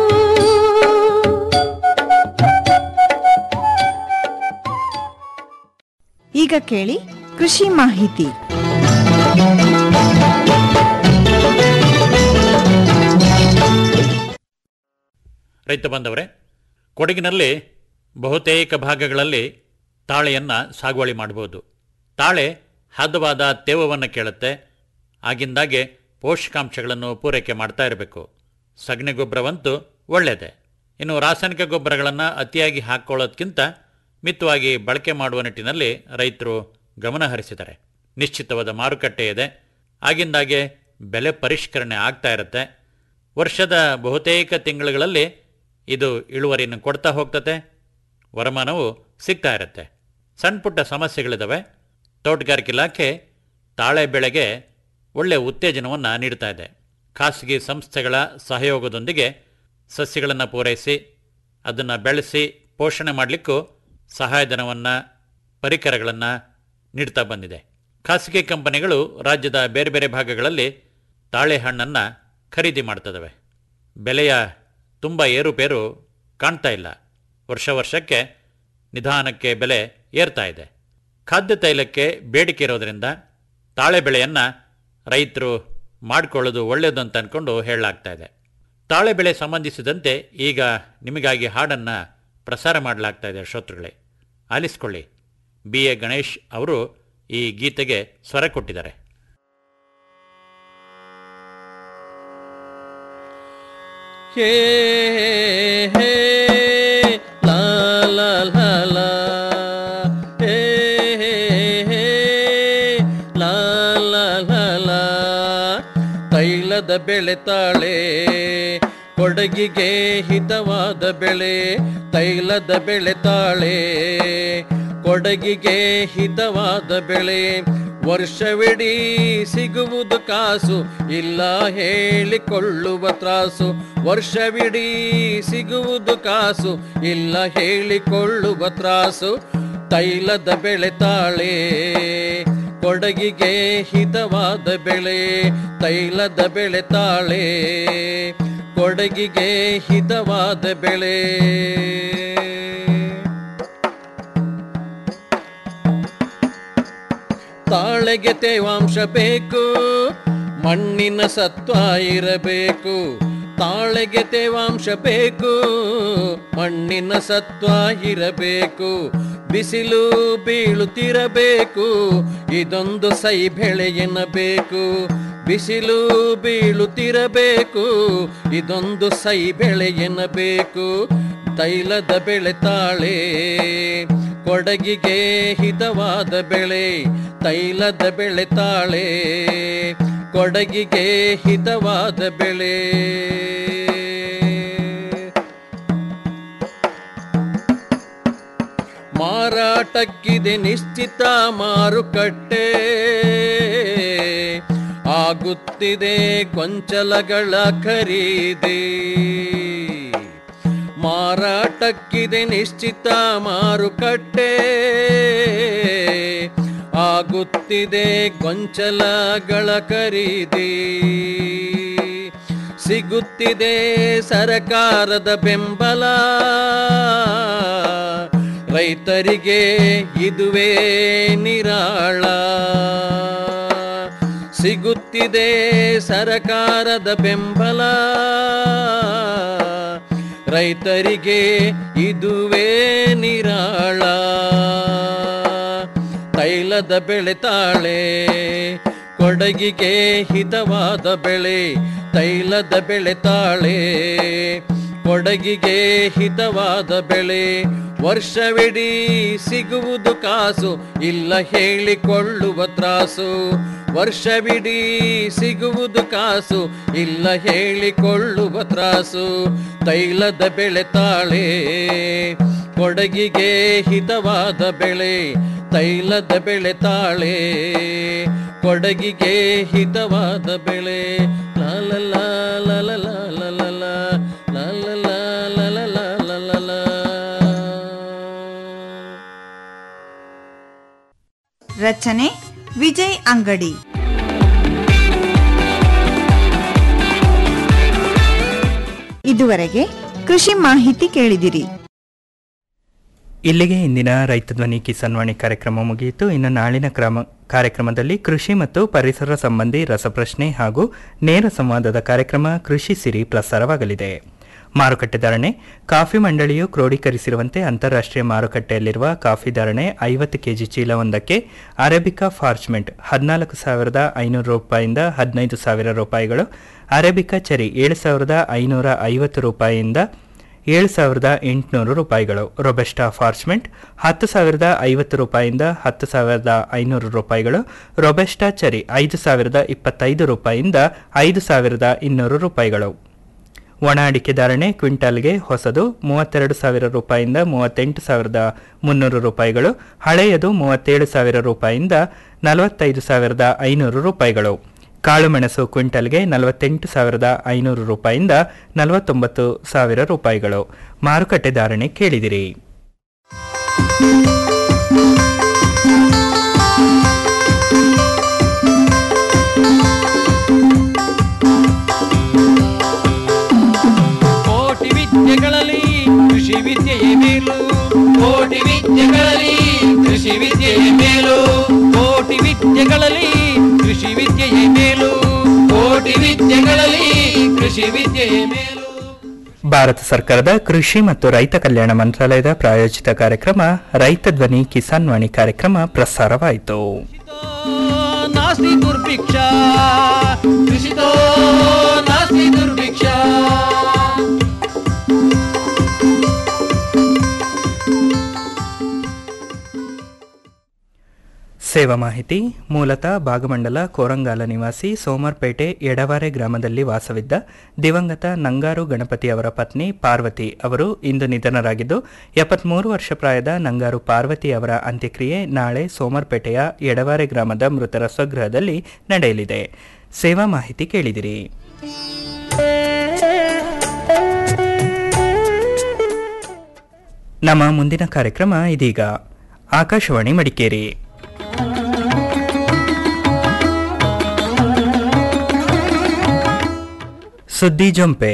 ಈಗ ಕೇಳಿ ಕೃಷಿ ಮಾಹಿತಿ ರೈತ ಬಂದವರೇ ಕೊಡಗಿನಲ್ಲಿ ಬಹುತೇಕ ಭಾಗಗಳಲ್ಲಿ ತಾಳೆಯನ್ನು ಸಾಗುವಳಿ ಮಾಡಬಹುದು ತಾಳೆ ಹದವಾದ ತೇವವನ್ನು ಕೇಳುತ್ತೆ ಆಗಿಂದಾಗೆ ಪೋಷಕಾಂಶಗಳನ್ನು ಪೂರೈಕೆ ಮಾಡ್ತಾ ಇರಬೇಕು ಸಗಣಿ ಗೊಬ್ಬರವಂತೂ ಒಳ್ಳೆಯದೇ ಇನ್ನು ರಾಸಾಯನಿಕ ಗೊಬ್ಬರಗಳನ್ನು ಅತಿಯಾಗಿ ಹಾಕ್ಕೊಳ್ಳೋದ್ಕಿಂತ ಮಿತವಾಗಿ ಬಳಕೆ ಮಾಡುವ ನಿಟ್ಟಿನಲ್ಲಿ ರೈತರು ಗಮನ ಹರಿಸಿದ್ದಾರೆ ನಿಶ್ಚಿತವಾದ ಮಾರುಕಟ್ಟೆ ಇದೆ ಆಗಿಂದಾಗೆ ಬೆಲೆ ಪರಿಷ್ಕರಣೆ ಆಗ್ತಾ ಇರುತ್ತೆ ವರ್ಷದ ಬಹುತೇಕ ತಿಂಗಳುಗಳಲ್ಲಿ ಇದು ಇಳುವರಿಯನ್ನು ಕೊಡ್ತಾ ಹೋಗ್ತತೆ ವರಮಾನವು ಸಿಗ್ತಾ ಇರುತ್ತೆ ಸಣ್ಣ ಪುಟ್ಟ ಸಮಸ್ಯೆಗಳಿದ್ದಾವೆ ತೋಟಗಾರಿಕೆ ಇಲಾಖೆ ತಾಳೆ ಬೆಳೆಗೆ ಒಳ್ಳೆಯ ಉತ್ತೇಜನವನ್ನು ನೀಡ್ತಾ ಇದೆ ಖಾಸಗಿ ಸಂಸ್ಥೆಗಳ ಸಹಯೋಗದೊಂದಿಗೆ ಸಸ್ಯಗಳನ್ನು ಪೂರೈಸಿ ಅದನ್ನು ಬೆಳೆಸಿ ಪೋಷಣೆ ಮಾಡಲಿಕ್ಕೂ ಸಹಾಯಧನವನ್ನು ಪರಿಕರಗಳನ್ನು ನೀಡ್ತಾ ಬಂದಿದೆ ಖಾಸಗಿ ಕಂಪನಿಗಳು ರಾಜ್ಯದ ಬೇರೆ ಬೇರೆ ಭಾಗಗಳಲ್ಲಿ ತಾಳೆ ಹಣ್ಣನ್ನು ಖರೀದಿ ಮಾಡ್ತದವೆ ಬೆಲೆಯ ತುಂಬ ಏರುಪೇರು ಕಾಣ್ತಾ ಇಲ್ಲ ವರ್ಷ ವರ್ಷಕ್ಕೆ ನಿಧಾನಕ್ಕೆ ಬೆಲೆ ಏರ್ತಾ ಇದೆ ಖಾದ್ಯ ತೈಲಕ್ಕೆ ಬೇಡಿಕೆ ಇರೋದರಿಂದ ತಾಳೆ ಬೆಳೆಯನ್ನು ರೈತರು ಮಾಡಿಕೊಳ್ಳೋದು ಒಳ್ಳೆಯದು ಅಂತ ಅಂದ್ಕೊಂಡು ಹೇಳಲಾಗ್ತಾ ಇದೆ ತಾಳೆ ಬೆಳೆ ಸಂಬಂಧಿಸಿದಂತೆ ಈಗ ನಿಮಗಾಗಿ ಹಾಡನ್ನು ಪ್ರಸಾರ ಮಾಡಲಾಗ್ತಾ ಇದೆ ಶ್ರೋತೃಗಳೇ ಆಲಿಸ್ಕೊಳ್ಳಿ ಬಿ ಎ ಗಣೇಶ್ ಅವರು ಈ ಗೀತೆಗೆ ಸ್ವರ ಕೊಟ್ಟಿದ್ದಾರೆ ಹೇ ಹೇ ಲಾ ಲಾ ಲಾ ಲಾ ಹೇ ಹೇ ಹೇ ಲಾ ಲಾ ಲಾ ಲಾ ತೈಲದ ಬೆಳೆ ತಾಳೆ ಕೊಡಗಿಗೆ ಹಿತವಾದ ಬೆಳೆ ತೈಲದ ಬೆಳೆ ತಾಳೆ ಕೊಡಗಿಗೆ ಹಿತವಾದ ಬೆಳೆ ವರ್ಷವಿಡೀ ಸಿಗುವುದು ಕಾಸು ಇಲ್ಲ ಹೇಳಿಕೊಳ್ಳುವ ತ್ರಾಸು ವರ್ಷವಿಡೀ ಸಿಗುವುದು ಕಾಸು ಇಲ್ಲ ಹೇಳಿಕೊಳ್ಳುವ ತ್ರಾಸು ತೈಲದ ಬೆಳೆ ತಾಳೆ ಕೊಡಗಿಗೆ ಹಿತವಾದ ಬೆಳೆ ತೈಲದ ಬೆಳೆ ತಾಳೆ ಕೊಡಗಿಗೆ ಹಿತವಾದ ಬೆಳೆ ತಾಳೆಗೆ ತೇವಾಂಶ ಬೇಕು ಮಣ್ಣಿನ ಸತ್ವ ಇರಬೇಕು ತಾಳೆಗೆ ತೇವಾಂಶ ಬೇಕು ಮಣ್ಣಿನ ಸತ್ವ ಇರಬೇಕು ಬಿಸಿಲು ಬೀಳುತ್ತಿರಬೇಕು ಇದೊಂದು ಸೈ ಬೆಳೆ ಎನ್ನಬೇಕು ಬಿಸಿಲು ಬೀಳುತ್ತಿರಬೇಕು ಇದೊಂದು ಸೈ ಬೆಳೆ ಎನ್ನಬೇಕು ತೈಲದ ಬೆಳೆ ತಾಳೆ ಕೊಡಗಿಗೆ ಹಿತವಾದ ಬೆಳೆ ತೈಲದ ಬೆಳೆ ತಾಳೆ ಕೊಡಗಿಗೆ ಹಿತವಾದ ಬೆಳೆ ಮಾರಾಟಕ್ಕಿದೆ ನಿಶ್ಚಿತ ಮಾರುಕಟ್ಟೆ ಆಗುತ್ತಿದೆ ಗೊಂಚಲಗಳ ಖರೀದಿ ಮಾರಾಟಕ್ಕಿದೆ ನಿಶ್ಚಿತ ಮಾರುಕಟ್ಟೆ ಆಗುತ್ತಿದೆ ಗೊಂಚಲಗಳ ಖರೀದಿ ಸಿಗುತ್ತಿದೆ ಸರಕಾರದ ಬೆಂಬಲ ರೈತರಿಗೆ ಇದುವೇ ನಿರಾಳ ಸಿಗುತ್ತಿದೆ ಸರಕಾರದ ಬೆಂಬಲ ರೈತರಿಗೆ ಇದುವೇ ನಿರಾಳ ತೈಲದ ಬೆಳೆ ತಾಳೆ ಕೊಡಗಿಗೆ ಹಿತವಾದ ಬೆಳೆ ತೈಲದ ಬೆಳೆ ತಾಳೆ ಕೊಡಗಿಗೆ ಹಿತವಾದ ಬೆಳೆ ವರ್ಷವಿಡೀ ಸಿಗುವುದು ಕಾಸು ಇಲ್ಲ ಹೇಳಿಕೊಳ್ಳುವ ತ್ರಾಸು ವರ್ಷವಿಡೀ ಸಿಗುವುದು ಕಾಸು ಇಲ್ಲ ಹೇಳಿಕೊಳ್ಳುವ ತ್ರಾಸು ತೈಲದ ಬೆಳೆ ತಾಳೆ ಕೊಡಗಿಗೆ ಹಿತವಾದ ಬೆಳೆ ತೈಲದ ಬೆಳೆ ತಾಳೆ ಕೊಡಗಿಗೆ ಹಿತವಾದ ಬೆಳೆ ಲಾಲ ಲಾಲ ಲಾಲ ಲಾಲ ಲಾಲ ಲಾಲ ಲಾಲ ಲಾಲ ರಚನೆ ವಿಜಯ್ ಅಂಗಡಿ ಇದುವರೆಗೆ ಕೃಷಿ ಮಾಹಿತಿ ಕೇಳಿದಿರಿ ಇಲ್ಲಿಗೆ ಇಂದಿನ ರೈತ ಧ್ವನಿ ಕಿಸಾನ್ ವಾಣಿ ಕಾರ್ಯಕ್ರಮ ಮುಗಿಯಿತು ಇನ್ನು ನಾಳಿನ ಕ್ರಮ ಕಾರ್ಯಕ್ರಮದಲ್ಲಿ ಕೃಷಿ ಮತ್ತು ಪರಿಸರ ಸಂಬಂಧಿ ರಸಪ್ರಶ್ನೆ ಹಾಗೂ ನೇರ ಸಂವಾದದ ಕಾರ್ಯಕ್ರಮ ಕೃಷಿ ಸಿರಿ ಪ್ರಸಾರವಾಗಲಿದೆ ಮಾರುಕಟ್ಟೆ ಧಾರಣೆ ಕಾಫಿ ಮಂಡಳಿಯು ಕ್ರೋಢೀಕರಿಸಿರುವಂತೆ ಅಂತಾರಾಷ್ಟ್ರೀಯ ಮಾರುಕಟ್ಟೆಯಲ್ಲಿರುವ ಕಾಫಿ ಧಾರಣೆ ಐವತ್ತು ಕೆಜಿ ಚೀಲವೊಂದಕ್ಕೆ ಅರೇಬಿಕಾ ಫಾರ್ಚ್ಮೆಂಟ್ ಹದಿನಾಲ್ಕು ಸಾವಿರದ ಐನೂರು ರೂಪಾಯಿಯಿಂದ ಹದಿನೈದು ಸಾವಿರ ರೂಪಾಯಿಗಳು ಅರೇಬಿಕಾ ಚೆರಿ ಏಳು ಸಾವಿರದ ಐನೂರ ಐವತ್ತು ರೂಪಾಯಿಯಿಂದ ಏಳು ಸಾವಿರದ ಎಂಟುನೂರು ರೂಪಾಯಿಗಳು ರೊಬೆಸ್ಟಾ ಫಾರ್ಚ್ಮೆಂಟ್ ಹತ್ತು ಸಾವಿರದ ಐವತ್ತು ರೂಪಾಯಿಯಿಂದ ಹತ್ತು ಸಾವಿರದ ಐನೂರು ರೂಪಾಯಿಗಳು ರೊಬೆಸ್ಟಾ ಚರಿ ಐದು ಸಾವಿರದ ಇಪ್ಪತ್ತೈದು ರೂಪಾಯಿಯಿಂದ ಐದು ಸಾವಿರದ ಇನ್ನೂರು ರೂಪಾಯಿಗಳು ಒಣ ಅಡಿಕೆ ಧಾರಣೆ ಕ್ವಿಂಟಾಲ್ಗೆ ಹೊಸದು ಮೂವತ್ತೆರಡು ಸಾವಿರ ರೂಪಾಯಿಯಿಂದ ಮೂವತ್ತೆಂಟು ಸಾವಿರದ ಮುನ್ನೂರು ರೂಪಾಯಿಗಳು ಹಳೆಯದು ಮೂವತ್ತೇಳು ಸಾವಿರ ರೂಪಾಯಿಯಿಂದ ನಲವತ್ತೈದು ಸಾವಿರದ ಐನೂರು ರೂಪಾಯಿಗಳು ಕಾಳುಮೆಣಸು ಕ್ವಿಂಟಲ್ಗೆ ನಲವತ್ತೆಂಟು ಸಾವಿರದ ಐನೂರು ರೂಪಾಯಿಯಿಂದ ನಲವತ್ತೊಂಬತ್ತು ಸಾವಿರ ರೂಪಾಯಿಗಳು ಮಾರುಕಟ್ಟೆ ಧಾರಣೆ ಕೇಳಿದಿರಿ ಕೋಟಿ ವಿದ್ಯೆಗಳಲ್ಲಿ ಕೃಷಿ ವಿದ್ಯೆಯೇ ಮೇಲು ಕೋಟಿ ವಿದ್ಯೆಗಳಲ್ಲಿ ಕೃಷಿ ವಿದ್ಯೆಯೇ ಮೇಲು ಕೋಟಿ ವಿದ್ಯೆಗಳಲ್ಲಿ ಕೃಷಿ ವಿದ್ಯೆಯೇ ಮೇಲು ಕೋಟಿ ವಿದ್ಯೆಗಳಲ್ಲಿ ಕೃಷಿ ವಿದ್ಯೆಯೇ ಮೇಲು ಭಾರತ ಸರ್ಕಾರದ ಕೃಷಿ ಮತ್ತು ರೈತ ಕಲ್ಯಾಣ ಮಂತ್ರಾಲಯದ ಪ್ರಾಯೋಜಿತ ಕಾರ್ಯಕ್ರಮ ರೈತ ಧ್ವನಿ ಕಿಸಾನ್ ವಾಣಿ ಕಾರ್ಯಕ್ರಮ ಪ್ರಸಾರವಾಯಿತು ನಾಸ್ತಿ ದುರ್ಭಿಕ್ಷ ಕೃಷಿತೋ ನಾಸ್ತಿ ದುರ್ಭಿಕ್ಷ ಸೇವಾ ಮಾಹಿತಿ ಮೂಲತಃ ಭಾಗಮಂಡಲ ಕೋರಂಗಾಲ ನಿವಾಸಿ ಸೋಮರ್ಪೇಟೆ ಎಡವಾರೆ ಗ್ರಾಮದಲ್ಲಿ ವಾಸವಿದ್ದ ದಿವಂಗತ ನಂಗಾರು ಗಣಪತಿ ಅವರ ಪತ್ನಿ ಪಾರ್ವತಿ ಅವರು ಇಂದು ನಿಧನರಾಗಿದ್ದು ಎಪ್ಪತ್ಮೂರು ವರ್ಷ ಪ್ರಾಯದ ನಂಗಾರು ಪಾರ್ವತಿ ಅವರ ಅಂತ್ಯಕ್ರಿಯೆ ನಾಳೆ ಸೋಮರ್ಪೇಟೆಯ ಎಡವಾರೆ ಗ್ರಾಮದ ಮೃತರ ಸ್ವಗೃಹದಲ್ಲಿ ನಡೆಯಲಿದೆ ಸೇವಾ ಮಾಹಿತಿ ಕೇಳಿದಿರಿ ನಮ್ಮ ಮುಂದಿನ ಕಾರ್ಯಕ್ರಮ ಇದೀಗ ಆಕಾಶವಾಣಿ ಮಡಿಕೇರಿ ಸುದ್ದಿ ಜೊಂಪೆ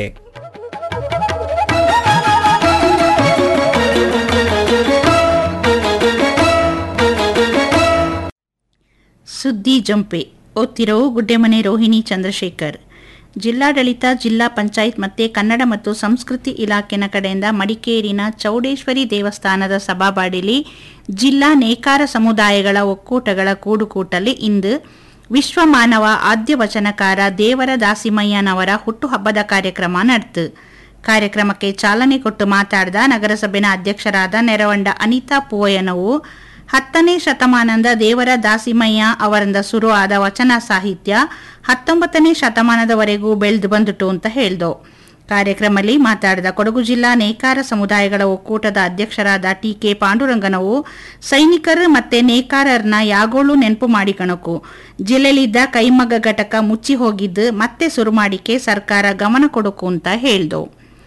ಸುದ್ದಿ ಜಂಪೆ ಓದ್ತಿರೋ ಗುಡ್ಡೆಮನೆ ರೋಹಿಣಿ ಚಂದ್ರಶೇಖರ್ ಜಿಲ್ಲಾಡಳಿತ ಜಿಲ್ಲಾ ಪಂಚಾಯತ್ ಮತ್ತೆ ಕನ್ನಡ ಮತ್ತು ಸಂಸ್ಕೃತಿ ಇಲಾಖೆನ ಕಡೆಯಿಂದ ಮಡಿಕೇರಿನ ಚೌಡೇಶ್ವರಿ ದೇವಸ್ಥಾನದ ಸಭಾಬಾಡಿಲಿ ಜಿಲ್ಲಾ ನೇಕಾರ ಸಮುದಾಯಗಳ ಒಕ್ಕೂಟಗಳ ಕೂಡುಕೂಟಲ್ಲಿ ಇಂದು ವಿಶ್ವ ಮಾನವ ಆದ್ಯ ವಚನಕಾರ ದೇವರ ದಾಸಿಮಯ್ಯನವರ ಹುಟ್ಟುಹಬ್ಬದ ಕಾರ್ಯಕ್ರಮ ನಡೆತು ಕಾರ್ಯಕ್ರಮಕ್ಕೆ ಚಾಲನೆ ಕೊಟ್ಟು ಮಾತಾಡಿದ ನಗರಸಭೆನ ಅಧ್ಯಕ್ಷರಾದ ನೆರವಂಡ ಅನಿತಾ ಪೂವಯ್ಯನವು ಹತ್ತನೇ ಶತಮಾನದ ದೇವರ ದಾಸಿಮಯ್ಯ ಅವರಿಂದ ಶುರು ಆದ ವಚನ ಸಾಹಿತ್ಯ ಹತ್ತೊಂಬತ್ತನೇ ಶತಮಾನದವರೆಗೂ ಬೆಳೆದು ಬಂದಿತು ಅಂತ ಹೇಳ್ದು ಕಾರ್ಯಕ್ರಮದಲ್ಲಿ ಮಾತಾಡಿದ ಕೊಡಗು ಜಿಲ್ಲಾ ನೇಕಾರ ಸಮುದಾಯಗಳ ಒಕ್ಕೂಟದ ಅಧ್ಯಕ್ಷರಾದ ಟಿ ಕೆ ಪಾಂಡುರಂಗನವು ಸೈನಿಕರು ಮತ್ತೆ ನೇಕಾರರನ್ನ ಯಾಗೋಳು ನೆನಪು ಮಾಡಿಕಣಕು ಜಿಲ್ಲೆಯಲ್ಲಿದ್ದ ಕೈಮಗ್ಗ ಘಟಕ ಮುಚ್ಚಿ ಹೋಗಿದ್ದು ಮತ್ತೆ ಶುರು ಮಾಡಿಕೆ ಸರ್ಕಾರ ಗಮನ ಕೊಡಕು ಅಂತ ಹೇಳ್ದು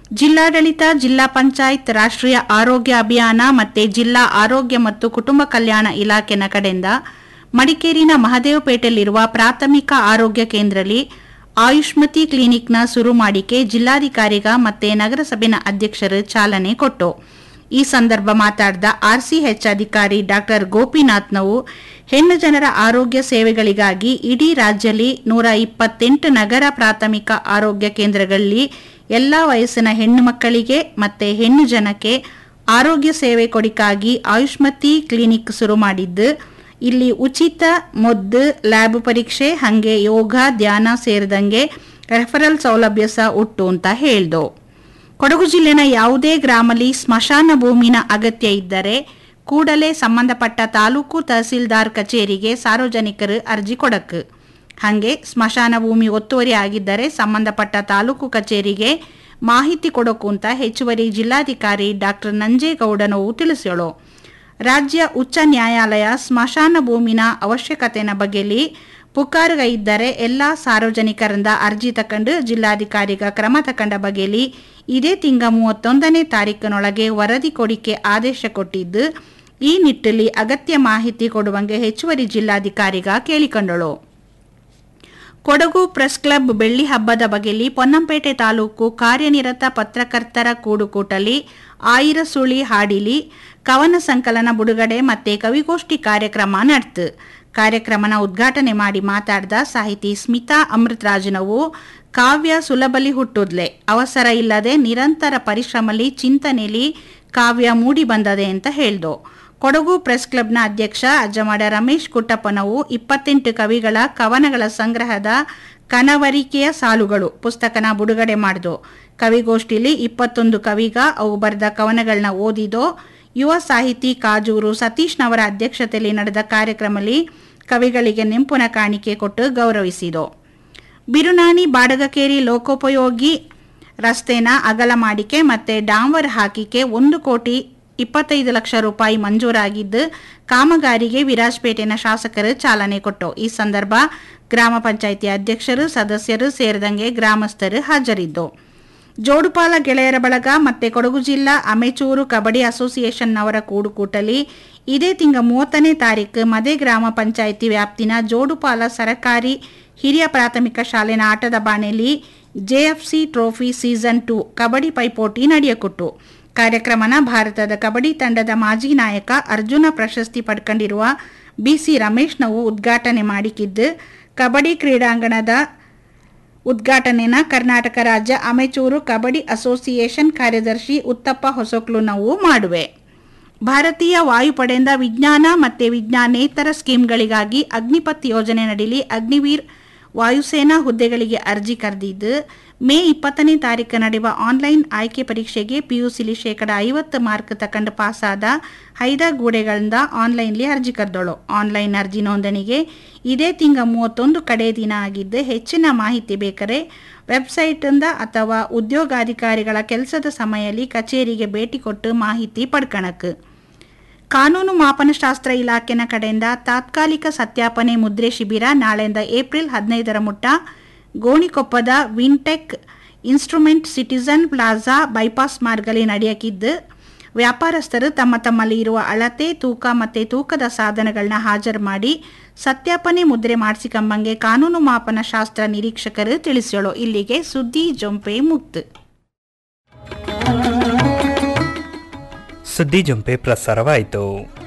ಜಿಲ್ಲಾಡಳಿತ ಜಿಲ್ಲಾ ಪಂಚಾಯತ್ ರಾಷ್ಟ್ರೀಯ ಆರೋಗ್ಯ ಅಭಿಯಾನ ಮತ್ತೆ ಜಿಲ್ಲಾ ಆರೋಗ್ಯ ಮತ್ತು ಕುಟುಂಬ ಕಲ್ಯಾಣ ಇಲಾಖೆನ ಕಡೆಯಿಂದ ಮಡಿಕೇರಿನ ಮಹದೇವಪೇಟೆಯಲ್ಲಿರುವ ಪ್ರಾಥಮಿಕ ಆರೋಗ್ಯ ಕೇಂದ್ರದಲ್ಲಿ ಆಯುಷ್ಮತಿ ಕ್ಲಿನಿಕ್ನ ಶುರು ಮಾಡಿಕೆ ಜಿಲ್ಲಾಧಿಕಾರಿಗ ಮತ್ತೆ ನಗರಸಭೆನ ಅಧ್ಯಕ್ಷರು ಚಾಲನೆ ಕೊಟ್ಟು ಈ ಸಂದರ್ಭ ಮಾತಾಡಿದ ಆರ್ಸಿಎಚ್ ಅಧಿಕಾರಿ ಡಾಕ್ಟರ್ ಗೋಪಿನಾಥ್ನವು ಹೆಣ್ಣು ಜನರ ಆರೋಗ್ಯ ಸೇವೆಗಳಿಗಾಗಿ ಇಡೀ ರಾಜ್ಯದಲ್ಲಿ ನೂರ ಇಪ್ಪತ್ತೆಂಟು ನಗರ ಪ್ರಾಥಮಿಕ ಆರೋಗ್ಯ ಕೇಂದ್ರಗಳಲ್ಲಿ ಎಲ್ಲ ವಯಸ್ಸಿನ ಹೆಣ್ಣು ಮಕ್ಕಳಿಗೆ ಮತ್ತೆ ಹೆಣ್ಣು ಜನಕ್ಕೆ ಆರೋಗ್ಯ ಸೇವೆ ಕೊಡಿಕಾಗಿ ಆಯುಷ್ಮತಿ ಕ್ಲಿನಿಕ್ ಶುರು ಮಾಡಿದ್ದು ಇಲ್ಲಿ ಉಚಿತ ಮೊದ್ದು ಲ್ಯಾಬ್ ಪರೀಕ್ಷೆ ಹಂಗೆ ಯೋಗ ಧ್ಯಾನ ಸೇರಿದಂಗೆ ರೆಫರಲ್ ಸೌಲಭ್ಯ ಸಹ ಉಂಟು ಅಂತ ಹೇಳ್ದು ಕೊಡಗು ಜಿಲ್ಲೆನ ಯಾವುದೇ ಗ್ರಾಮಲ್ಲಿ ಸ್ಮಶಾನ ಭೂಮಿನ ಅಗತ್ಯ ಇದ್ದರೆ ಕೂಡಲೇ ಸಂಬಂಧಪಟ್ಟ ತಾಲೂಕು ತಹಸೀಲ್ದಾರ್ ಕಚೇರಿಗೆ ಸಾರ್ವಜನಿಕರು ಅರ್ಜಿ ಕೊಡಕ್ ಹಾಗೆ ಸ್ಮಶಾನ ಭೂಮಿ ಒತ್ತುವರಿ ಆಗಿದ್ದರೆ ಸಂಬಂಧಪಟ್ಟ ತಾಲೂಕು ಕಚೇರಿಗೆ ಮಾಹಿತಿ ಕೊಡೋಕು ಅಂತ ಹೆಚ್ಚುವರಿ ಜಿಲ್ಲಾಧಿಕಾರಿ ಡಾಕ್ಟರ್ ನಂಜೇಗೌಡನವು ತಿಳಿಸ್ಯಾಳು ರಾಜ್ಯ ಉಚ್ಚ ನ್ಯಾಯಾಲಯ ಸ್ಮಶಾನ ಭೂಮಿನ ಅವಶ್ಯಕತೆನ ಬಗ್ಗೆಲಿ ಪುಕಾರುಗ ಇದ್ದರೆ ಎಲ್ಲ ಸಾರ್ವಜನಿಕರಿಂದ ಅರ್ಜಿ ತಕೊಂಡು ಜಿಲ್ಲಾಧಿಕಾರಿಗ ಕ್ರಮ ತಕೊಂಡ ಬಗ್ಗೆಲಿ ಇದೇ ತಿಂಗ ಮೂವತ್ತೊಂದನೇ ತಾರೀಕಿನೊಳಗೆ ವರದಿ ಕೊಡಿಕೆ ಆದೇಶ ಕೊಟ್ಟಿದ್ದು ಈ ನಿಟ್ಟಲ್ಲಿ ಅಗತ್ಯ ಮಾಹಿತಿ ಕೊಡುವಂಗೆ ಹೆಚ್ಚುವರಿ ಜಿಲ್ಲಾಧಿಕಾರಿಗ ಕೇಳಿಕೊಂಡಳು ಕೊಡಗು ಪ್ರೆಸ್ ಕ್ಲಬ್ ಬೆಳ್ಳಿ ಹಬ್ಬದ ಬಗೆಲಿ ಪೊನ್ನಂಪೇಟೆ ತಾಲೂಕು ಕಾರ್ಯನಿರತ ಪತ್ರಕರ್ತರ ಕೂಡುಕೂಟಲಿ ಆಯಿರ ಸುಳಿ ಹಾಡಿಲಿ ಕವನ ಸಂಕಲನ ಬಿಡುಗಡೆ ಮತ್ತೆ ಕವಿಗೋಷ್ಠಿ ಕಾರ್ಯಕ್ರಮ ನಡೆತು ಕಾರ್ಯಕ್ರಮನ ಉದ್ಘಾಟನೆ ಮಾಡಿ ಮಾತಾಡಿದ ಸಾಹಿತಿ ಸ್ಮಿತಾ ಅಮೃತರಾಜನವು ಕಾವ್ಯ ಸುಲಭಲಿ ಹುಟ್ಟುದ್ಲೆ ಅವಸರ ಇಲ್ಲದೆ ನಿರಂತರ ಪರಿಶ್ರಮಲಿ ಚಿಂತನೆಲಿ ಕಾವ್ಯ ಮೂಡಿ ಬಂದದೆ ಅಂತ ಹೇಳ್ದು ಕೊಡಗು ಪ್ರೆಸ್ ಕ್ಲಬ್ನ ಅಧ್ಯಕ್ಷ ಅಜ್ಜಮಾಡ ರಮೇಶ್ ಕುಟ್ಟಪ್ಪನವು ಇಪ್ಪತ್ತೆಂಟು ಕವಿಗಳ ಕವನಗಳ ಸಂಗ್ರಹದ ಕನವರಿಕೆಯ ಸಾಲುಗಳು ಪುಸ್ತಕನ ಬಿಡುಗಡೆ ಮಾಡಿದು ಕವಿಗೋಷ್ಠಿಲಿ ಇಪ್ಪತ್ತೊಂದು ಕವಿಗ ಅವು ಬರೆದ ಕವನಗಳನ್ನ ಓದಿದೋ ಯುವ ಸಾಹಿತಿ ಕಾಜೂರು ಸತೀಶ್ನವರ ಅಧ್ಯಕ್ಷತೆಯಲ್ಲಿ ನಡೆದ ಕಾರ್ಯಕ್ರಮದಲ್ಲಿ ಕವಿಗಳಿಗೆ ನೆಂಪುನ ಕಾಣಿಕೆ ಕೊಟ್ಟು ಗೌರವಿಸಿದೋ ಬಿರುನಾಣಿ ಬಾಡಗಕೇರಿ ಲೋಕೋಪಯೋಗಿ ರಸ್ತೆನ ಅಗಲ ಮಾಡಿಕೆ ಮತ್ತೆ ಡಾಂವರ್ ಹಾಕಿಕೆ ಒಂದು ಕೋಟಿ ಇಪ್ಪತ್ತೈದು ಲಕ್ಷ ರೂಪಾಯಿ ಮಂಜೂರಾಗಿದ್ದು ಕಾಮಗಾರಿಗೆ ವಿರಾಜಪೇಟೆನ ಶಾಸಕರು ಚಾಲನೆ ಕೊಟ್ಟು ಈ ಸಂದರ್ಭ ಗ್ರಾಮ ಪಂಚಾಯಿತಿ ಅಧ್ಯಕ್ಷರು ಸದಸ್ಯರು ಸೇರಿದಂಗೆ ಗ್ರಾಮಸ್ಥರು ಹಾಜರಿದ್ದು ಜೋಡುಪಾಲ ಗೆಳೆಯರ ಬಳಗ ಮತ್ತೆ ಕೊಡಗು ಜಿಲ್ಲಾ ಅಮೆಚೂರು ಕಬಡ್ಡಿ ಅಸೋಸಿಯೇಷನ್ನವರ ಕೂಡುಕೂಟಲಿ ಇದೇ ತಿಂಗ ಮೂವತ್ತನೇ ತಾರೀಕು ಮದೆ ಗ್ರಾಮ ಪಂಚಾಯಿತಿ ವ್ಯಾಪ್ತಿನ ಜೋಡುಪಾಲ ಸರಕಾರಿ ಹಿರಿಯ ಪ್ರಾಥಮಿಕ ಶಾಲೆನ ಆಟದ ಬಾಣೆಯಲ್ಲಿ JFC trophy season two kabaddi ಪೈಪೋಟಿ ನಡೆಯಕೊಟ್ಟು ಕಾರ್ಯಕ್ರಮನ ಭಾರತದ ಕಬಡ್ಡಿ ತಂಡದ ಮಾಜಿ ನಾಯಕ ಅರ್ಜುನ ಪ್ರಶಸ್ತಿ ಪಡ್ಕೊಂಡಿರುವ ಬಿಸಿ ರಮೇಶ್ನವು ಉದ್ಘಾಟನೆ ಮಾಡಿಕಿದ್ದು ಕಬಡ್ಡಿ ಕ್ರೀಡಾಂಗಣದ ಉದ್ಘಾಟನೆನ ಕರ್ನಾಟಕ ರಾಜ್ಯ ಅಮೆಚೂರು ಕಬಡ್ಡಿ ಅಸೋಸಿಯೇಷನ್ ಕಾರ್ಯದರ್ಶಿ ಉತ್ತಪ್ಪ ಹೊಸಕ್ಲುನವು ಮಾಡುವೆ ಭಾರತೀಯ ವಾಯುಪಡೆಯಿಂದ ವಿಜ್ಞಾನ ಮತ್ತು ವಿಜ್ಞಾನೇತರ ಸ್ಕೀಮ್ಗಳಿಗಾಗಿ ಅಗ್ನಿಪಥ್ ಯೋಜನೆ ನಡೀಲಿ ಅಗ್ನಿವೀರ್ ವಾಯುಸೇನಾ ಹುದ್ದೆಗಳಿಗೆ ಅರ್ಜಿ ಕರೆದಿದ್ದು ಮೇ ಇಪ್ಪತ್ತನೇ ತಾರೀಕು ನಡೆಯುವ ಆನ್ಲೈನ್ ಆಯ್ಕೆ ಪರೀಕ್ಷೆಗೆ ಪಿಯುಸಿಲಿ ಶೇಕಡ ಐವತ್ತು ಮಾರ್ಕ್ ತಕೊಂಡು ಪಾಸಾದ ಹೈದಗೂಡೆಗಳಿಂದ ಆನ್ಲೈನ್ಲಿ ಅರ್ಜಿ ಕರೆದೋಳು ಆನ್ಲೈನ್ ಅರ್ಜಿ ನೋಂದಣಿಗೆ ಇದೇ ತಿಂಗ ಮೂವತ್ತೊಂದು ಕಡೆ ದಿನ ಆಗಿದ್ದು ಹೆಚ್ಚಿನ ಮಾಹಿತಿ ಬೇಕಾರೆ ವೆಬ್ಸೈಟಿಂದ ಅಥವಾ ಉದ್ಯೋಗಾಧಿಕಾರಿಗಳ ಕೆಲಸದ ಸಮಯದಲ್ಲಿ ಕಚೇರಿಗೆ ಭೇಟಿ ಕೊಟ್ಟು ಮಾಹಿತಿ ಪಡ್ಕಣಕ್ ಕಾನೂನು ಮಾಪನಶಾಸ್ತ್ರ ಇಲಾಖೆನ ಕಡೆಯಿಂದ ತಾತ್ಕಾಲಿಕ ಸತ್ಯಾಪನೆ ಮುದ್ರೆ ಶಿಬಿರ ನಾಳೆಯಿಂದ ಏಪ್ರಿಲ್ ಹದಿನೈದರ ಮುಟ್ಟ ಗೋಣಿಕೊಪ್ಪದ Wintech instrument citizen plaza bypass ಮಾರ್ಗಲಿ ನಡೆಯಕಿದ್ದು ವ್ಯಾಪಾರಸ್ಥರು ತಮ್ಮ ತಮ್ಮಲ್ಲಿ ಇರುವ ಅಳತೆ ತೂಕ ಮತ್ತು ತೂಕದ ಸಾಧನಗಳನ್ನ ಹಾಜರು ಮಾಡಿ ಸತ್ಯಾಪನೆ ಮುದ್ರೆ ಮಾಡಿಸಿಕೊಂಬಂಗೆ ಕಾನೂನು ಮಾಪನ ಶಾಸ್ತ್ರ ನಿರೀಕ್ಷಕರು ತಿಳಿಸ್ಯೋಳು ಇಲ್ಲಿಗೆ ಸುದ್ದಿ ಜೊಂಪೆ ಮುಕ್ತು ಸುದ್ದಿ ಜೊಂಪೆ ಪ್ರಸಾರವಾಯಿತು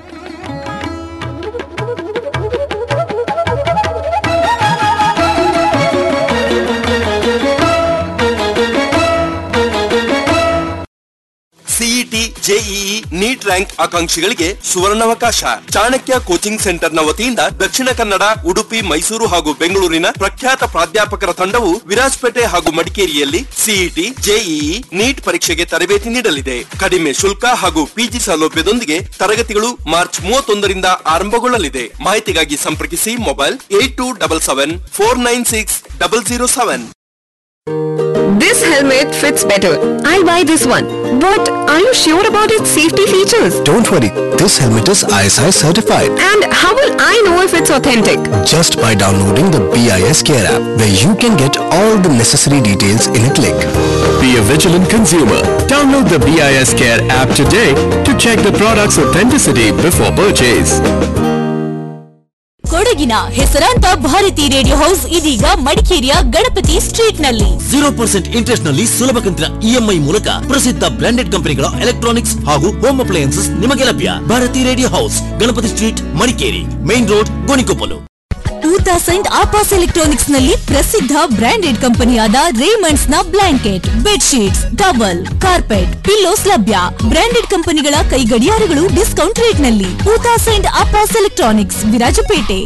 ಸಿಇಟಿ ಜೆಇಇ ನೀಟ್ ರ್ಯಾಂಕ್ ಆಕಾಂಕ್ಷಿಗಳಿಗೆ ಸುವರ್ಣಾವಕಾಶ ಚಾಣಕ್ಯ ಕೋಚಿಂಗ್ ಸೆಂಟರ್ನ ವತಿಯಿಂದ ದಕ್ಷಿಣ ಕನ್ನಡ ಉಡುಪಿ ಮೈಸೂರು ಹಾಗೂ ಬೆಂಗಳೂರಿನ ಪ್ರಖ್ಯಾತ ಪ್ರಾಧ್ಯಾಪಕರ ತಂಡವು ವಿರಾಜಪೇಟೆ ಹಾಗೂ ಮಡಿಕೇರಿಯಲ್ಲಿ ಸಿಇಟಿ ಜೆಇಇ ನೀಟ್ ಪರೀಕ್ಷೆಗೆ ತರಬೇತಿ ನೀಡಲಿದೆ ಕಡಿಮೆ ಶುಲ್ಕ ಹಾಗೂ ಪಿಜಿ ಸೌಲಭ್ಯದೊಂದಿಗೆ ತರಗತಿಗಳು ಮಾರ್ಚ್ ಮೂವತ್ತೊಂದರಿಂದ ಆರಂಭಗೊಳ್ಳಲಿದೆ ಮಾಹಿತಿಗಾಗಿ ಸಂಪರ್ಕಿಸಿ mobile eight two double seven four nine six double zero seven this helmet fits better. I'll buy this one. But are you sure about its safety features? Don't worry, this helmet is ISI certified. And how will I know if it's authentic? Just by downloading the BIS Care app, where you can get all the necessary details in a click. Be a vigilant consumer. Download the BIS Care app today to check the product's authenticity before purchase. ಕೊಡಗಿನ ಹೆಸರಾಂತ ಭಾರತಿ ರೇಡಿಯೋ ಹೌಸ್ ಇದೀಗ ಮಡಿಕೇರಿಯ ಗಣಪತಿ ಸ್ಟ್ರೀಟ್ ನಲ್ಲಿ ಜೀರೋ ಪರ್ಸೆಂಟ್ ಇಂಟ್ರೆಸ್ಟ್ ನಲ್ಲಿ ಸುಲಭ ಕಂತಿನ ಇಎಂಐ ಮೂಲಕ ಪ್ರಸಿದ್ಧ ಬ್ರಾಂಡೆಡ್ ಕಂಪನಿಗಳ ಎಲೆಕ್ಟ್ರಾನಿಕ್ಸ್ ಹಾಗೂ ಹೋಮ್ ಅಪ್ಲಯನ್ಸಸ್ ನಿಮಗೆ ಲಭ್ಯ Bharati radio house Ganapati street Madikeri main road Gonikoppal two thousand ಆಪಾಸ್ ಎಲೆಕ್ಟ್ರಾನಿಕ್ಸ್ ನಲ್ಲಿ ಪ್ರಸಿದ್ಧ ಬ್ರಾಂಡೆಡ್ ಕಂಪನಿಯಾದ ರೇಮಂಡ್ಸ್ ನ blanket bed sheets towel carpet pillows ಲಭ್ಯ ಬ್ರಾಂಡೆಡ್ ಕಂಪನಿಗಳ ಕೈ ಗಡಿಯಾರಗಳು ಡಿಸ್ಕೌಂಟ್ ರೇಟ್ ನಲ್ಲಿ ಟೂ ತೌಸಂಡ್ ಆಪಾಸ್ ಎಲೆಕ್ಟ್ರಾನಿಕ್ಸ್ ವಿರಾಜಪೇಟೆ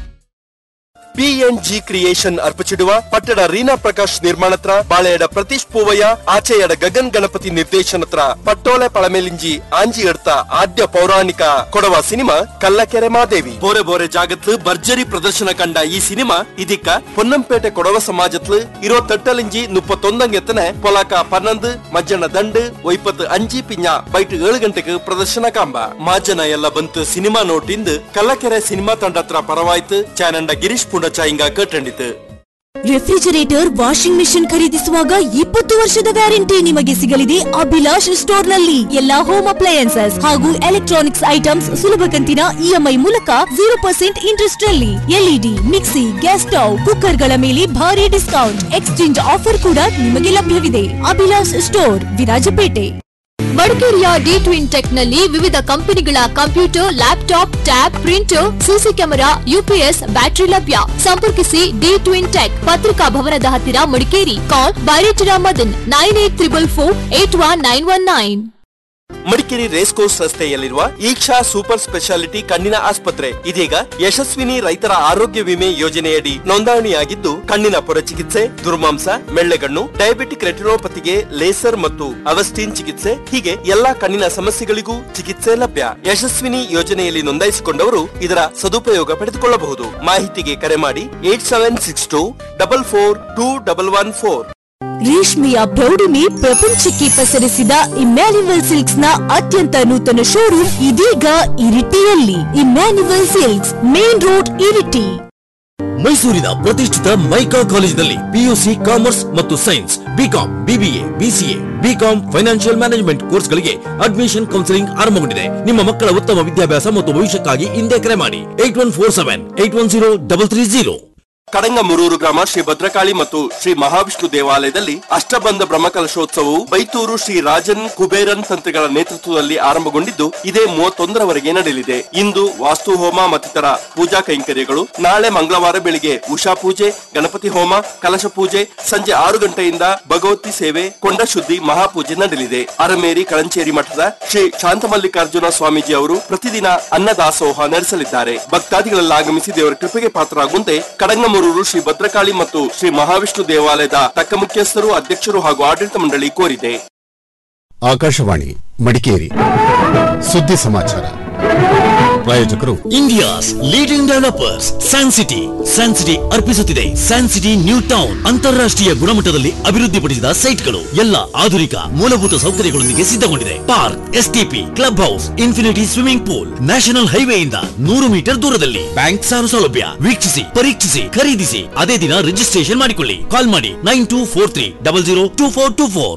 ಪಿಎನ್ಜಿ ಕ್ರಿಯೇಷನ್ ಅರ್ಪಿಸಿಡುವ ಪಟ್ಟಣ ರೀನಾ ಪ್ರಕಾಶ್ ನಿರ್ಮಾಣತ್ರ ಬಾಳೆಯಡ ಪ್ರತೀಶ್ ಪೂವಯ್ಯ ಆಚೆಯಡ ಗಗನ್ ಗಣಪತಿ ನಿರ್ದೇಶನತ್ರ ಪಟ್ಟೋಲೆ ಪಳಮೇಲಿಂಜಿ ಆಂಜಿ ಎಡ್ತ ಆದ್ಯ ಪೌರಾಣಿಕ ಕೊಡವ ಸಿನಿಮಾ ಕಲ್ಲಕೆರೆ ಮಾದೇವಿ ಬೋರೆ ಬೋರೆ ಜಾಗತ್ಲು ಭರ್ಜರಿ ಪ್ರದರ್ಶನ ಕಂಡ ಈ ಸಿನಿಮಾ ಇದೀಕ பொன்னம்பேட்டை கொடவ சமாஜத்துல இருபத்தெட்டலிஞ்சி முப்பத்தொந்தங்கெத்தனை பொலாக்க பன்னெண்டு மಜ್ಜನ ದಂಡು ಒಯ್ಪತ್ತು ಅಂಜಿ ಪಿಂಜ ಬೈಟ್ ಏಳು ಗಂಟೆಗೆ ಪ್ರದರ್ಶನ ಕಾಂಬ ಮಾಜನ ಎಲ್ಲ ಬಂತು ಸಿನಿಮಾ ನೋಟಿಂದು ಕಲ್ಲಕೆರೆ ಸಿನಿಮಾ ತಂಡ ಹತ್ರ ಪರವಾಯ್ತು ಚಾನಂಡ ಗಿರೀಶ್ ಪುಂಡಚಾಯಿಂಗ ಕಟ್ಟಂಡಿತು ರೆಫ್ರಿಜರೇಟರ್ ವಾಷಿಂಗ್ ಮಿಷಿನ್ ಖರೀದಿಸುವಾಗ ಇಪ್ಪತ್ತು ವರ್ಷದ ವ್ಯಾರಂಟಿ ನಿಮಗೆ ಸಿಗಲಿದೆ ಅಭಿಲಾಷ್ ಸ್ಟೋರ್ ನಲ್ಲಿ ಎಲ್ಲಾ ಹೋಮ್ ಅಪ್ಲಯನ್ಸಸ್ ಹಾಗೂ ಎಲೆಕ್ಟ್ರಾನಿಕ್ಸ್ ಐಟಮ್ಸ್ ಸುಲಭ ಕಂತಿನ ಇಎಂಐ ಮೂಲಕ ಜೀರೋ ಪರ್ಸೆಂಟ್ ಇಂಟ್ರೆಸ್ಟ್ ನಲ್ಲಿ LED mixie gas stove cooker ಗಳ ಮೇಲೆ ಭಾರಿ ಡಿಸ್ಕೌಂಟ್ ಎಕ್ಸ್ಚೇಂಜ್ ಆಫರ್ ಕೂಡ ನಿಮಗೆ ಲಭ್ಯವಿದೆ ಅಭಿಲಾಷ್ ಸ್ಟೋರ್ ವಿರಾಜಪೇಟೆ ಮಡಿಕೇರಿಯ ಡಿ ಟ್ವಿನ್ ಟೆಕ್ ನಲ್ಲಿ ವಿವಿಧ ಕಂಪನಿಗಳ computer laptop tab printer CC camera UPS battery ಲಭ್ಯ ಸಂಪರ್ಕಿಸಿ ಡಿ ಟ್ವಿನ್ ಟೆಕ್ ಪತ್ರಿಕಾ ಭವನದ ಹತ್ತಿರ ಮಡಿಕೇರಿ ಕಾಲ್ ಬೈರೇಟಿರಾ Madan nine eight triple four eight one nine one nine Madikeri race course ರಸ್ತೆಯಲ್ಲಿರುವ ಈಕ್ಷಾ ಸೂಪರ್ ಸ್ಪೆಷಾಲಿಟಿ ಕಣ್ಣಿನ ಆಸ್ಪತ್ರೆ ಇದೀಗ ಯಶಸ್ವಿನಿ ರೈತರ ಆರೋಗ್ಯ ವಿಮೆ ಯೋಜನೆಯಡಿ ನೋಂದಣಿಯಾಗಿದ್ದು ಕಣ್ಣಿನ ಚಿಕಿತ್ಸೆ ದುರ್ಮಾಂಸ ಮೆಳ್ಳೆಗಣ್ಣು ಡಯಾಬಿಟಿಕ್ ರೆಟಿನೋಪತಿಗೆ ಲೇಸರ್ ಮತ್ತು ಅವಸ್ಟಿನ್ ಚಿಕಿತ್ಸೆ ಹೀಗೆ ಎಲ್ಲಾ ಕಣ್ಣಿನ ಸಮಸ್ಯೆಗಳಿಗೂ ಚಿಕಿತ್ಸೆ ಲಭ್ಯ ಯಶಸ್ವಿನಿ ಯೋಜನೆಯಲ್ಲಿ ನೋಂದಾಯಿಸಿಕೊಂಡವರು ಇದರ ಸದುಪಯೋಗ ಪಡೆದುಕೊಳ್ಳಬಹುದು ಮಾಹಿತಿಗೆ ಕರೆ ಮಾಡಿ eight seven six two double four two double one four ರೇಷ್ಮೆಯ ಪ್ರೌಢಿಮೆ ಪ್ರಪಂಚಕ್ಕೆ ಪಸರಿಸಿದ ಇಮ್ಯಾನ್ಯುವಲ್ ಸಿಲ್ಕ್ಸ್ ನ ಅತ್ಯಂತ ನೂತನ ಶೋರೂಮ್ ಇದೀಗ ಇರಿಟಿಯಲ್ಲಿ Emmanuel silks main road Iritty ಮೈಸೂರಿನ ಪ್ರತಿಷ್ಠಿತ ಮೈಕಾ ಕಾಲೇಜಿನಲ್ಲಿ ಪಿಯುಸಿ ಕಾಮರ್ಸ್ ಮತ್ತು science BCom BBA BCA BCom financial management ಕೋರ್ಸ್ಗಳಿಗೆ ಅಡ್ಮಿಷನ್ ಕೌನ್ಸಿಲಿಂಗ್ ಆರಂಭಗೊಂಡಿದೆ ನಿಮ್ಮ ಮಕ್ಕಳ ಉತ್ತಮ ವಿದ್ಯಾಭ್ಯಾಸ ಮತ್ತು ಭವಿಷ್ಯಕ್ಕಾಗಿ ಹಿಂದೆ ಕರೆ ಮಾಡಿ eight one four seven eight one zero double three zero ಕಡಂಗಮುರೂರು ಗ್ರಾಮ ಶ್ರೀ ಭದ್ರಕಾಳಿ ಮತ್ತು ಶ್ರೀ ಮಹಾವಿಷ್ಣು ದೇವಾಲಯದಲ್ಲಿ ಅಷ್ಟಬಂಧ ಬ್ರಹ್ಮಕಲಶೋತ್ಸವವು ಬೈತೂರು ಶ್ರೀ ರಾಜನ್ ಕುಬೇರನ್ ತಂತ್ರಿಗಳ ನೇತೃತ್ವದಲ್ಲಿ ಆರಂಭಗೊಂಡಿದ್ದು ಇದೇ ಮೂವತ್ತೊಂದರವರೆಗೆ ನಡೆಯಲಿದೆ ಇಂದು ವಾಸ್ತು ಹೋಮ ಮತ್ತಿತರ ಪೂಜಾ ಕೈಂಕರ್ಯಗಳು ನಾಳೆ ಮಂಗಳವಾರ ಬೆಳಿಗ್ಗೆ ಉಷಾ ಪೂಜೆ ಗಣಪತಿ ಹೋಮ ಕಲಶ ಪೂಜೆ ಸಂಜೆ ಆರು ಗಂಟೆಯಿಂದ ಭಗವತಿ ಸೇವೆ ಕೊಂಡ ಶುದ್ಧಿ ಮಹಾಪೂಜೆ ನಡೆಯಲಿದೆ ಅರಮೇರಿ ಕಳಂಚೇರಿ ಮಠದ ಶ್ರೀ ಶಾಂತಮಲ್ಲಿಕಾರ್ಜುನ ಸ್ವಾಮೀಜಿ ಅವರು ಪ್ರತಿದಿನ ಅನ್ನದಾಸೋಹ ನಡೆಸಲಿದ್ದಾರೆ ಭಕ್ತಾದಿಗಳೆಲ್ಲ ಆಗಮಿಸಿ ದೇವರ ಕೃಪೆಗೆ ಪಾತ್ರರಾಗುವಂತೆ ಕಡಂಗಮೂರೂರು ಶ್ರೀ ಭದ್ರಕಾಳಿ ಮತ್ತು ಶ್ರೀ ಮಹಾವಿಷ್ಣು ದೇವಾಲಯದ ತಕ್ಕ ಮುಖ್ಯಸ್ಥರು ಅಧ್ಯಕ್ಷರು ಹಾಗೂ ಆಡಳಿತ ಮಂಡಳಿ ಕೋರಿದೆ ಆಕಾಶವಾಣಿ ಮಡಿಕೇರಿ ಸುದ್ದಿ ಸಮಾಚಾರ ಪ್ರಾಯೋಜಕರು India's leading developers San city San city ಅರ್ಪಿಸುತ್ತಿದೆ ಸ್ಯಾನ್ ಸಿಟಿ ನ್ಯೂ ಟೌನ್ ಅಂತಾರಾಷ್ಟ್ರೀಯ ಗುಣಮಟ್ಟದಲ್ಲಿ ಅಭಿವೃದ್ಧಿಪಡಿಸಿದ ಸೈಟ್ಗಳು ಎಲ್ಲ ಆಧುನಿಕ ಮೂಲಭೂತ ಸೌಕರ್ಯಗಳೊಂದಿಗೆ ಸಿದ್ಧಗೊಂಡಿದೆ park STP club house infinity swimming pool national ಹೈವೇಯಿಂದ ನೂರು ಮೀಟರ್ ದೂರದಲ್ಲಿ ಬ್ಯಾಂಕ್ ಸಾಲ ಸೌಲಭ್ಯ ವೀಕ್ಷಿಸಿ ಪರೀಕ್ಷಿಸಿ ಖರೀದಿಸಿ ಅದೇ ದಿನ ರಿಜಿಸ್ಟ್ರೇಷನ್ ಮಾಡಿಕೊಳ್ಳಿ ಕಾಲ್ ಮಾಡಿ nine two four three double zero two four two four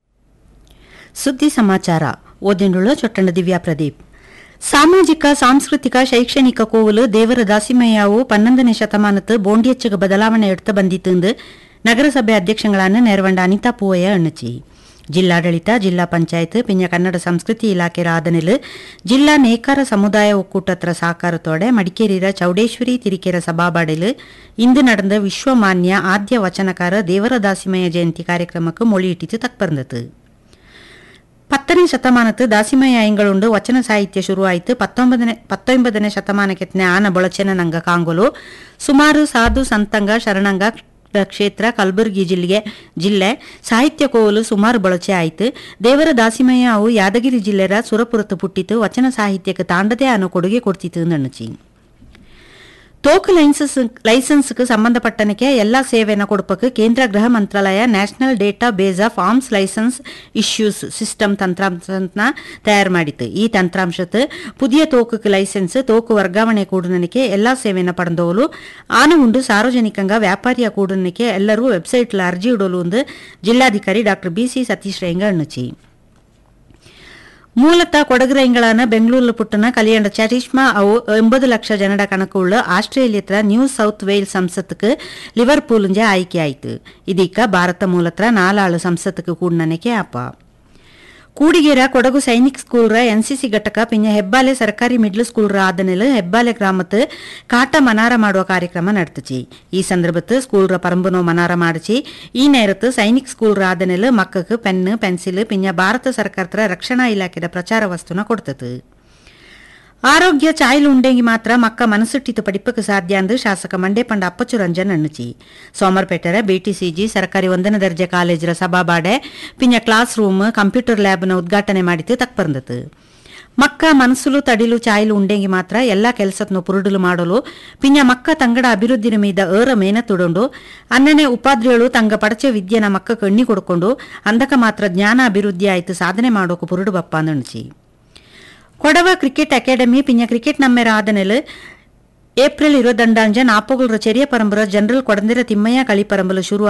ಸುದ್ದಿ ಸಮಾಚಾರ ಓದಿನುಳ್ಳ ಚೊಟ್ಟಣ ದಿವ್ಯಾ ಪ್ರದೀಪ್ ಸಾಮಾಜಿಕ ಸಾಂಸ್ಕೃತಿಕ ಶೈಕ್ಷಣಿಕ ಕೋವಲು ದೇವರ ದಾಸಿಮಯ್ಯಾವು ಪನ್ನೊಂದನೇ ಶತಮಾನத்து ಬೋಂಡಿಯಚ್ಚಗ ಬದಲಾವಣೆ எடுத்து ಬಂದಿತ್ತು ನಗರಸಭೆ ಅಧ್ಯಕ್ಷಗಳಾன ನೆರವಂಡ ಅನಿತಾ ಪೂವಯ್ಯ ಅಣ್ಣಚಿ ಜಿಲ್ಲಾಡಳಿತ ಜಿಲ್ಲಾ ಪಂಚಾಯತ್ ಪಿಂಜ ಕನ್ನಡ ಸಂಸ್ಕೃತಿ ಇಲಾಖೆ ಆದನಿಲು ಜಿಲ್ಲಾ ನೇಕಾರ ಸಮುದಾಯ ಒಕ್ಕೂಟತ್ರ ಸಹಕಾರತೋಡೆ ಮಡಿಕೇರಿಯ ಚೌಡೇಶ್ವರಿ ತಿರಿಕೆರ ಸಭಾಬಾಡಿಲು ಇಂದು ನಡೆದ ವಿಶ್ವಮಾನ್ಯ ಆದ್ಯ ವಚನಕಾರ ದೇವರ ದಾಸಿಮಯ್ಯ ಜಯಂತಿ ಕಾರ್ಯಕ್ರಮಕ್ಕೆ ಮொழியிட்டித்து ತಕ್ಬರ್ந்தது ಪತ್ತನೇ ಶತಮಾನತ್ತು ದಾಸಿಮಯ್ಯ ಐಂಗಳುಂಡು ವಚನ ಸಾಹಿತ್ಯ ಶುರುವಾಯಿತು ಪತ್ತೊಂಬದನೇ ಪತ್ತೊಂಬತ್ತನೇ ಶತಮಾನಕ್ಕೆತ್ತನೆ ಆನ ಬೊಳಚೆನ ನಂಗ ಕಾಂಗೊಲು ಸುಮಾರು ಸಾಧು ಸಂತಂಗ ಶರಣಂಗ ಕ್ಷೇತ್ರ ಕಲಬುರಗಿ ಜಿಲ್ಲೆಗೆ ಜಿಲ್ಲೆ ಸಾಹಿತ್ಯ ಕೋವಲು ಸುಮಾರು ಬಳಚೆ ಆಯಿತು ದೇವರ ದಾಸಿಮಯ್ಯ ಅವು ಯಾದಗಿರಿ ಜಿಲ್ಲೆರ ಸುರಪುರತ್ತು ಪುಟ್ಟಿತು ವಚನ ಸಾಹಿತ್ಯಕ್ಕೆ ತಾಂಡದೇ ಅನ್ನೋ ಕೊಡುಗೆ ಕೊಡ್ತಿತ್ತು ನಣ್ಣಚಿ ತೋಕು ಲೈಸೆನ್ಸ್ ಲೈಸೆನ್ಸ್ಗೆ ಸಂಬಂಧಪಟ್ಟನಕ್ಕೆ ಎಲ್ಲಾ ಸೇವೆಯನ್ನು ಕೊಡಪಕ್ಕೆ ಕೇಂದ್ರ ಗೃಹ ಮಂತ್ರಾಲಯ national database of arms license issues system ತಂತ್ರಾಂಶನ ತಯಾರು ಮಾಡಿತ್ತು ಈ ತಂತ್ರಾಂಶത്ത് പുതിയ തോക്ക് ലൈസൻസ് തോക്ക് വർಗಾವಣೆ ಕೂಡನಕ್ಕೆ ಎಲ್ಲಾ ಸೇವೆಯನ್ನು ಪಡೆದವಲು ಆನ ಉಂಡು ಸಾರ್ವಜನಿಕಂಗ ವ್ಯಾಪಾರಿಯ ಕೂಡನಕ್ಕೆ ಎಲ್ಲರೂ ವೆಬ್ಸೈಟ್ಲ ಅರ್ಜಿ ಇಡಲು ಎಂದು ಜಿಲ್ಲಾಧಿಕಾರಿ ಡಾಕ್ಟರ್ ಬಿಸಿ ಸತೀಶ್ ರೇಂಗ ಅಣ್ಣಚಿ ಮೂಲತಃ ಕೊಡಗರೈಂಗಳಾன ಬೆಂಗಳೂರು ಪುಟ್ಟನ ಕಲಿಯಂಡ ಚರಿಷ್ಮಾ ಅವು ಎಂಬது ಲಕ್ಷ ಜನರ ಕಣಕುಳ್ಳ ಆಸ್ಟ್ರೇಲಿಯತ್ರ ನ್ಯೂ ಸೌತ್ ವೇಲ್ ಸಂಸತ್க்கு ಲಿವರ್ಪೂಲ್ಂಜೆ ಆಯ್ಕೆಯಾಯಿತು ಇದೀಗ ಭಾರತ ಮೂಲತ್ರ ನಾಲಾಳು ಸಂಸತ್க்கு ಕೂಡನಕ್ಕೆ ಆಪ ಕೂಡಿಗೆರ ಕೊಡಗು ಸೈನಿಕ್ ಸ್ಕೂಲ್ರ ಎನ್ಸಿಸಿ ಘಟಕ ಪಿಂಜ ಹೆಬ್ಬಾಲೆ ಸರ್ಕಾರಿ ಮಿಡ್ಲ್ ಸ್ಕೂಲ್ರ ಆದನೆಲ್ ಹೆಬ್ಬಾಲೆ ಗ್ರಾಮತ್ ಕಾಟ ಮನಾರ ಮಾಡುವ ಕಾರ್ಯಕ್ರಮ ನಡೆத்துச்சு ಈ ಸಂದರ್ಭತ್ ಸ್ಕೂಲ್ರ ಪರಂಬನೋ ಮನಾರ ಮಾಡಿಸಿ ಈ ನೇರತ್ ಸೈನಿಕ್ ಸ್ಕೂಲ್ರ ಆದನೆಲ್ ಮಕ್ಕಕ್ಕೆ ಪೆನ್ ಪೆನ್ಸಿಲ್ ಪಿಂಜ ಭಾರತ ಸರ್ಕಾರದ ರಕ್ಷಣಾ ಇಲಾಖೆದ ಪ್ರಚಾರ ವಸ್ತುನ ಕೊಡ್ತತು ಆರೋಗ್ಯ ಚಾಯ್ಲು ಉಂಡೆಂಗಿ ಮಾತ್ರ ಮಕ್ಕ ಮನಸ್ಸುಟ್ಟಿತು ಪಡಿಪಕ್ಕೆ ಸಾಧ್ಯ ಎಂದು ಶಾಸಕ ಮಂಡೇಪಂಡ ಅಪ್ಪಚ್ಚು ರಂಜನ್ ಅಣ್ಣಚಿ ಸೋಮರ್ಪೇಟೆರ ಬಿಟಿಸಿಜಿ ಸರ್ಕಾರಿ ಒಂದನೇ ದರ್ಜೆ ಕಾಲೇಜರ ಸಭಾಬಾಡೆ ಪಿಂಜ ಕ್ಲಾಸ್ ರೂಮ್ ಕಂಪ್ಯೂಟರ್ ಲ್ಯಾಬ್ನ ಉದ್ಘಾಟನೆ ಮಾಡಿತು ತಕ್ಪರ್ಂದತು ಮಕ್ಕ ಮನಸ್ಸುಲು ತಡಿಲು ಚಾಯ್ಲು ಉಂಡೆಂಗಿ ಮಾತ್ರ ಎಲ್ಲಾ ಕೆಲಸತ್ನು ಪುರುಡುಲು ಮಾಡಲು ಪಿಂಜ ಮಕ್ಕ ತಂಗಡ ಅಭಿವೃದ್ಧಿನ ಮೀದ ಏರ ಮೇನತುಡೊಂಡು ಅನ್ನನೆ ಉಪಾಧ್ರಿಯಳು ತಂಗ ಪಡಚೆ ವಿದ್ಯೆನ ಮಕ್ಕ ಕಣ್ಣಿ ಕೊಡ್ಕೊಂಡು ಅಂದಕ ಮಾತ್ರ ಜ್ಞಾನ ಅಭಿವೃದ್ಧಿ ಆಯ್ತು ಸಾಧನೆ ಮಾಡೋಕು ಪುರುಡು ಬಪ್ಪ ಅಂದಣಿಸಿ ಕೊಡವ ಕ್ರಿಕೆಟ್ ಅಕಾಡೆಮಿ ಪಿಂಜ ಕ್ರಿಕೆಟ್ ನಮ್ಮೆರ ಆದನೆಲ್ ಏಪ್ರಿಲ್ ಇರುವದಂಡಾಂಜ ನಾಪಗುಲ್ರ ಚೆರಿಯ ಪರಂಬರ ಜನರಲ್ ಕೊಡಂದಿರ ತಿಮ್ಮಯ್ಯ ಕಳಿ ಪರಂಬಲು ಶುರು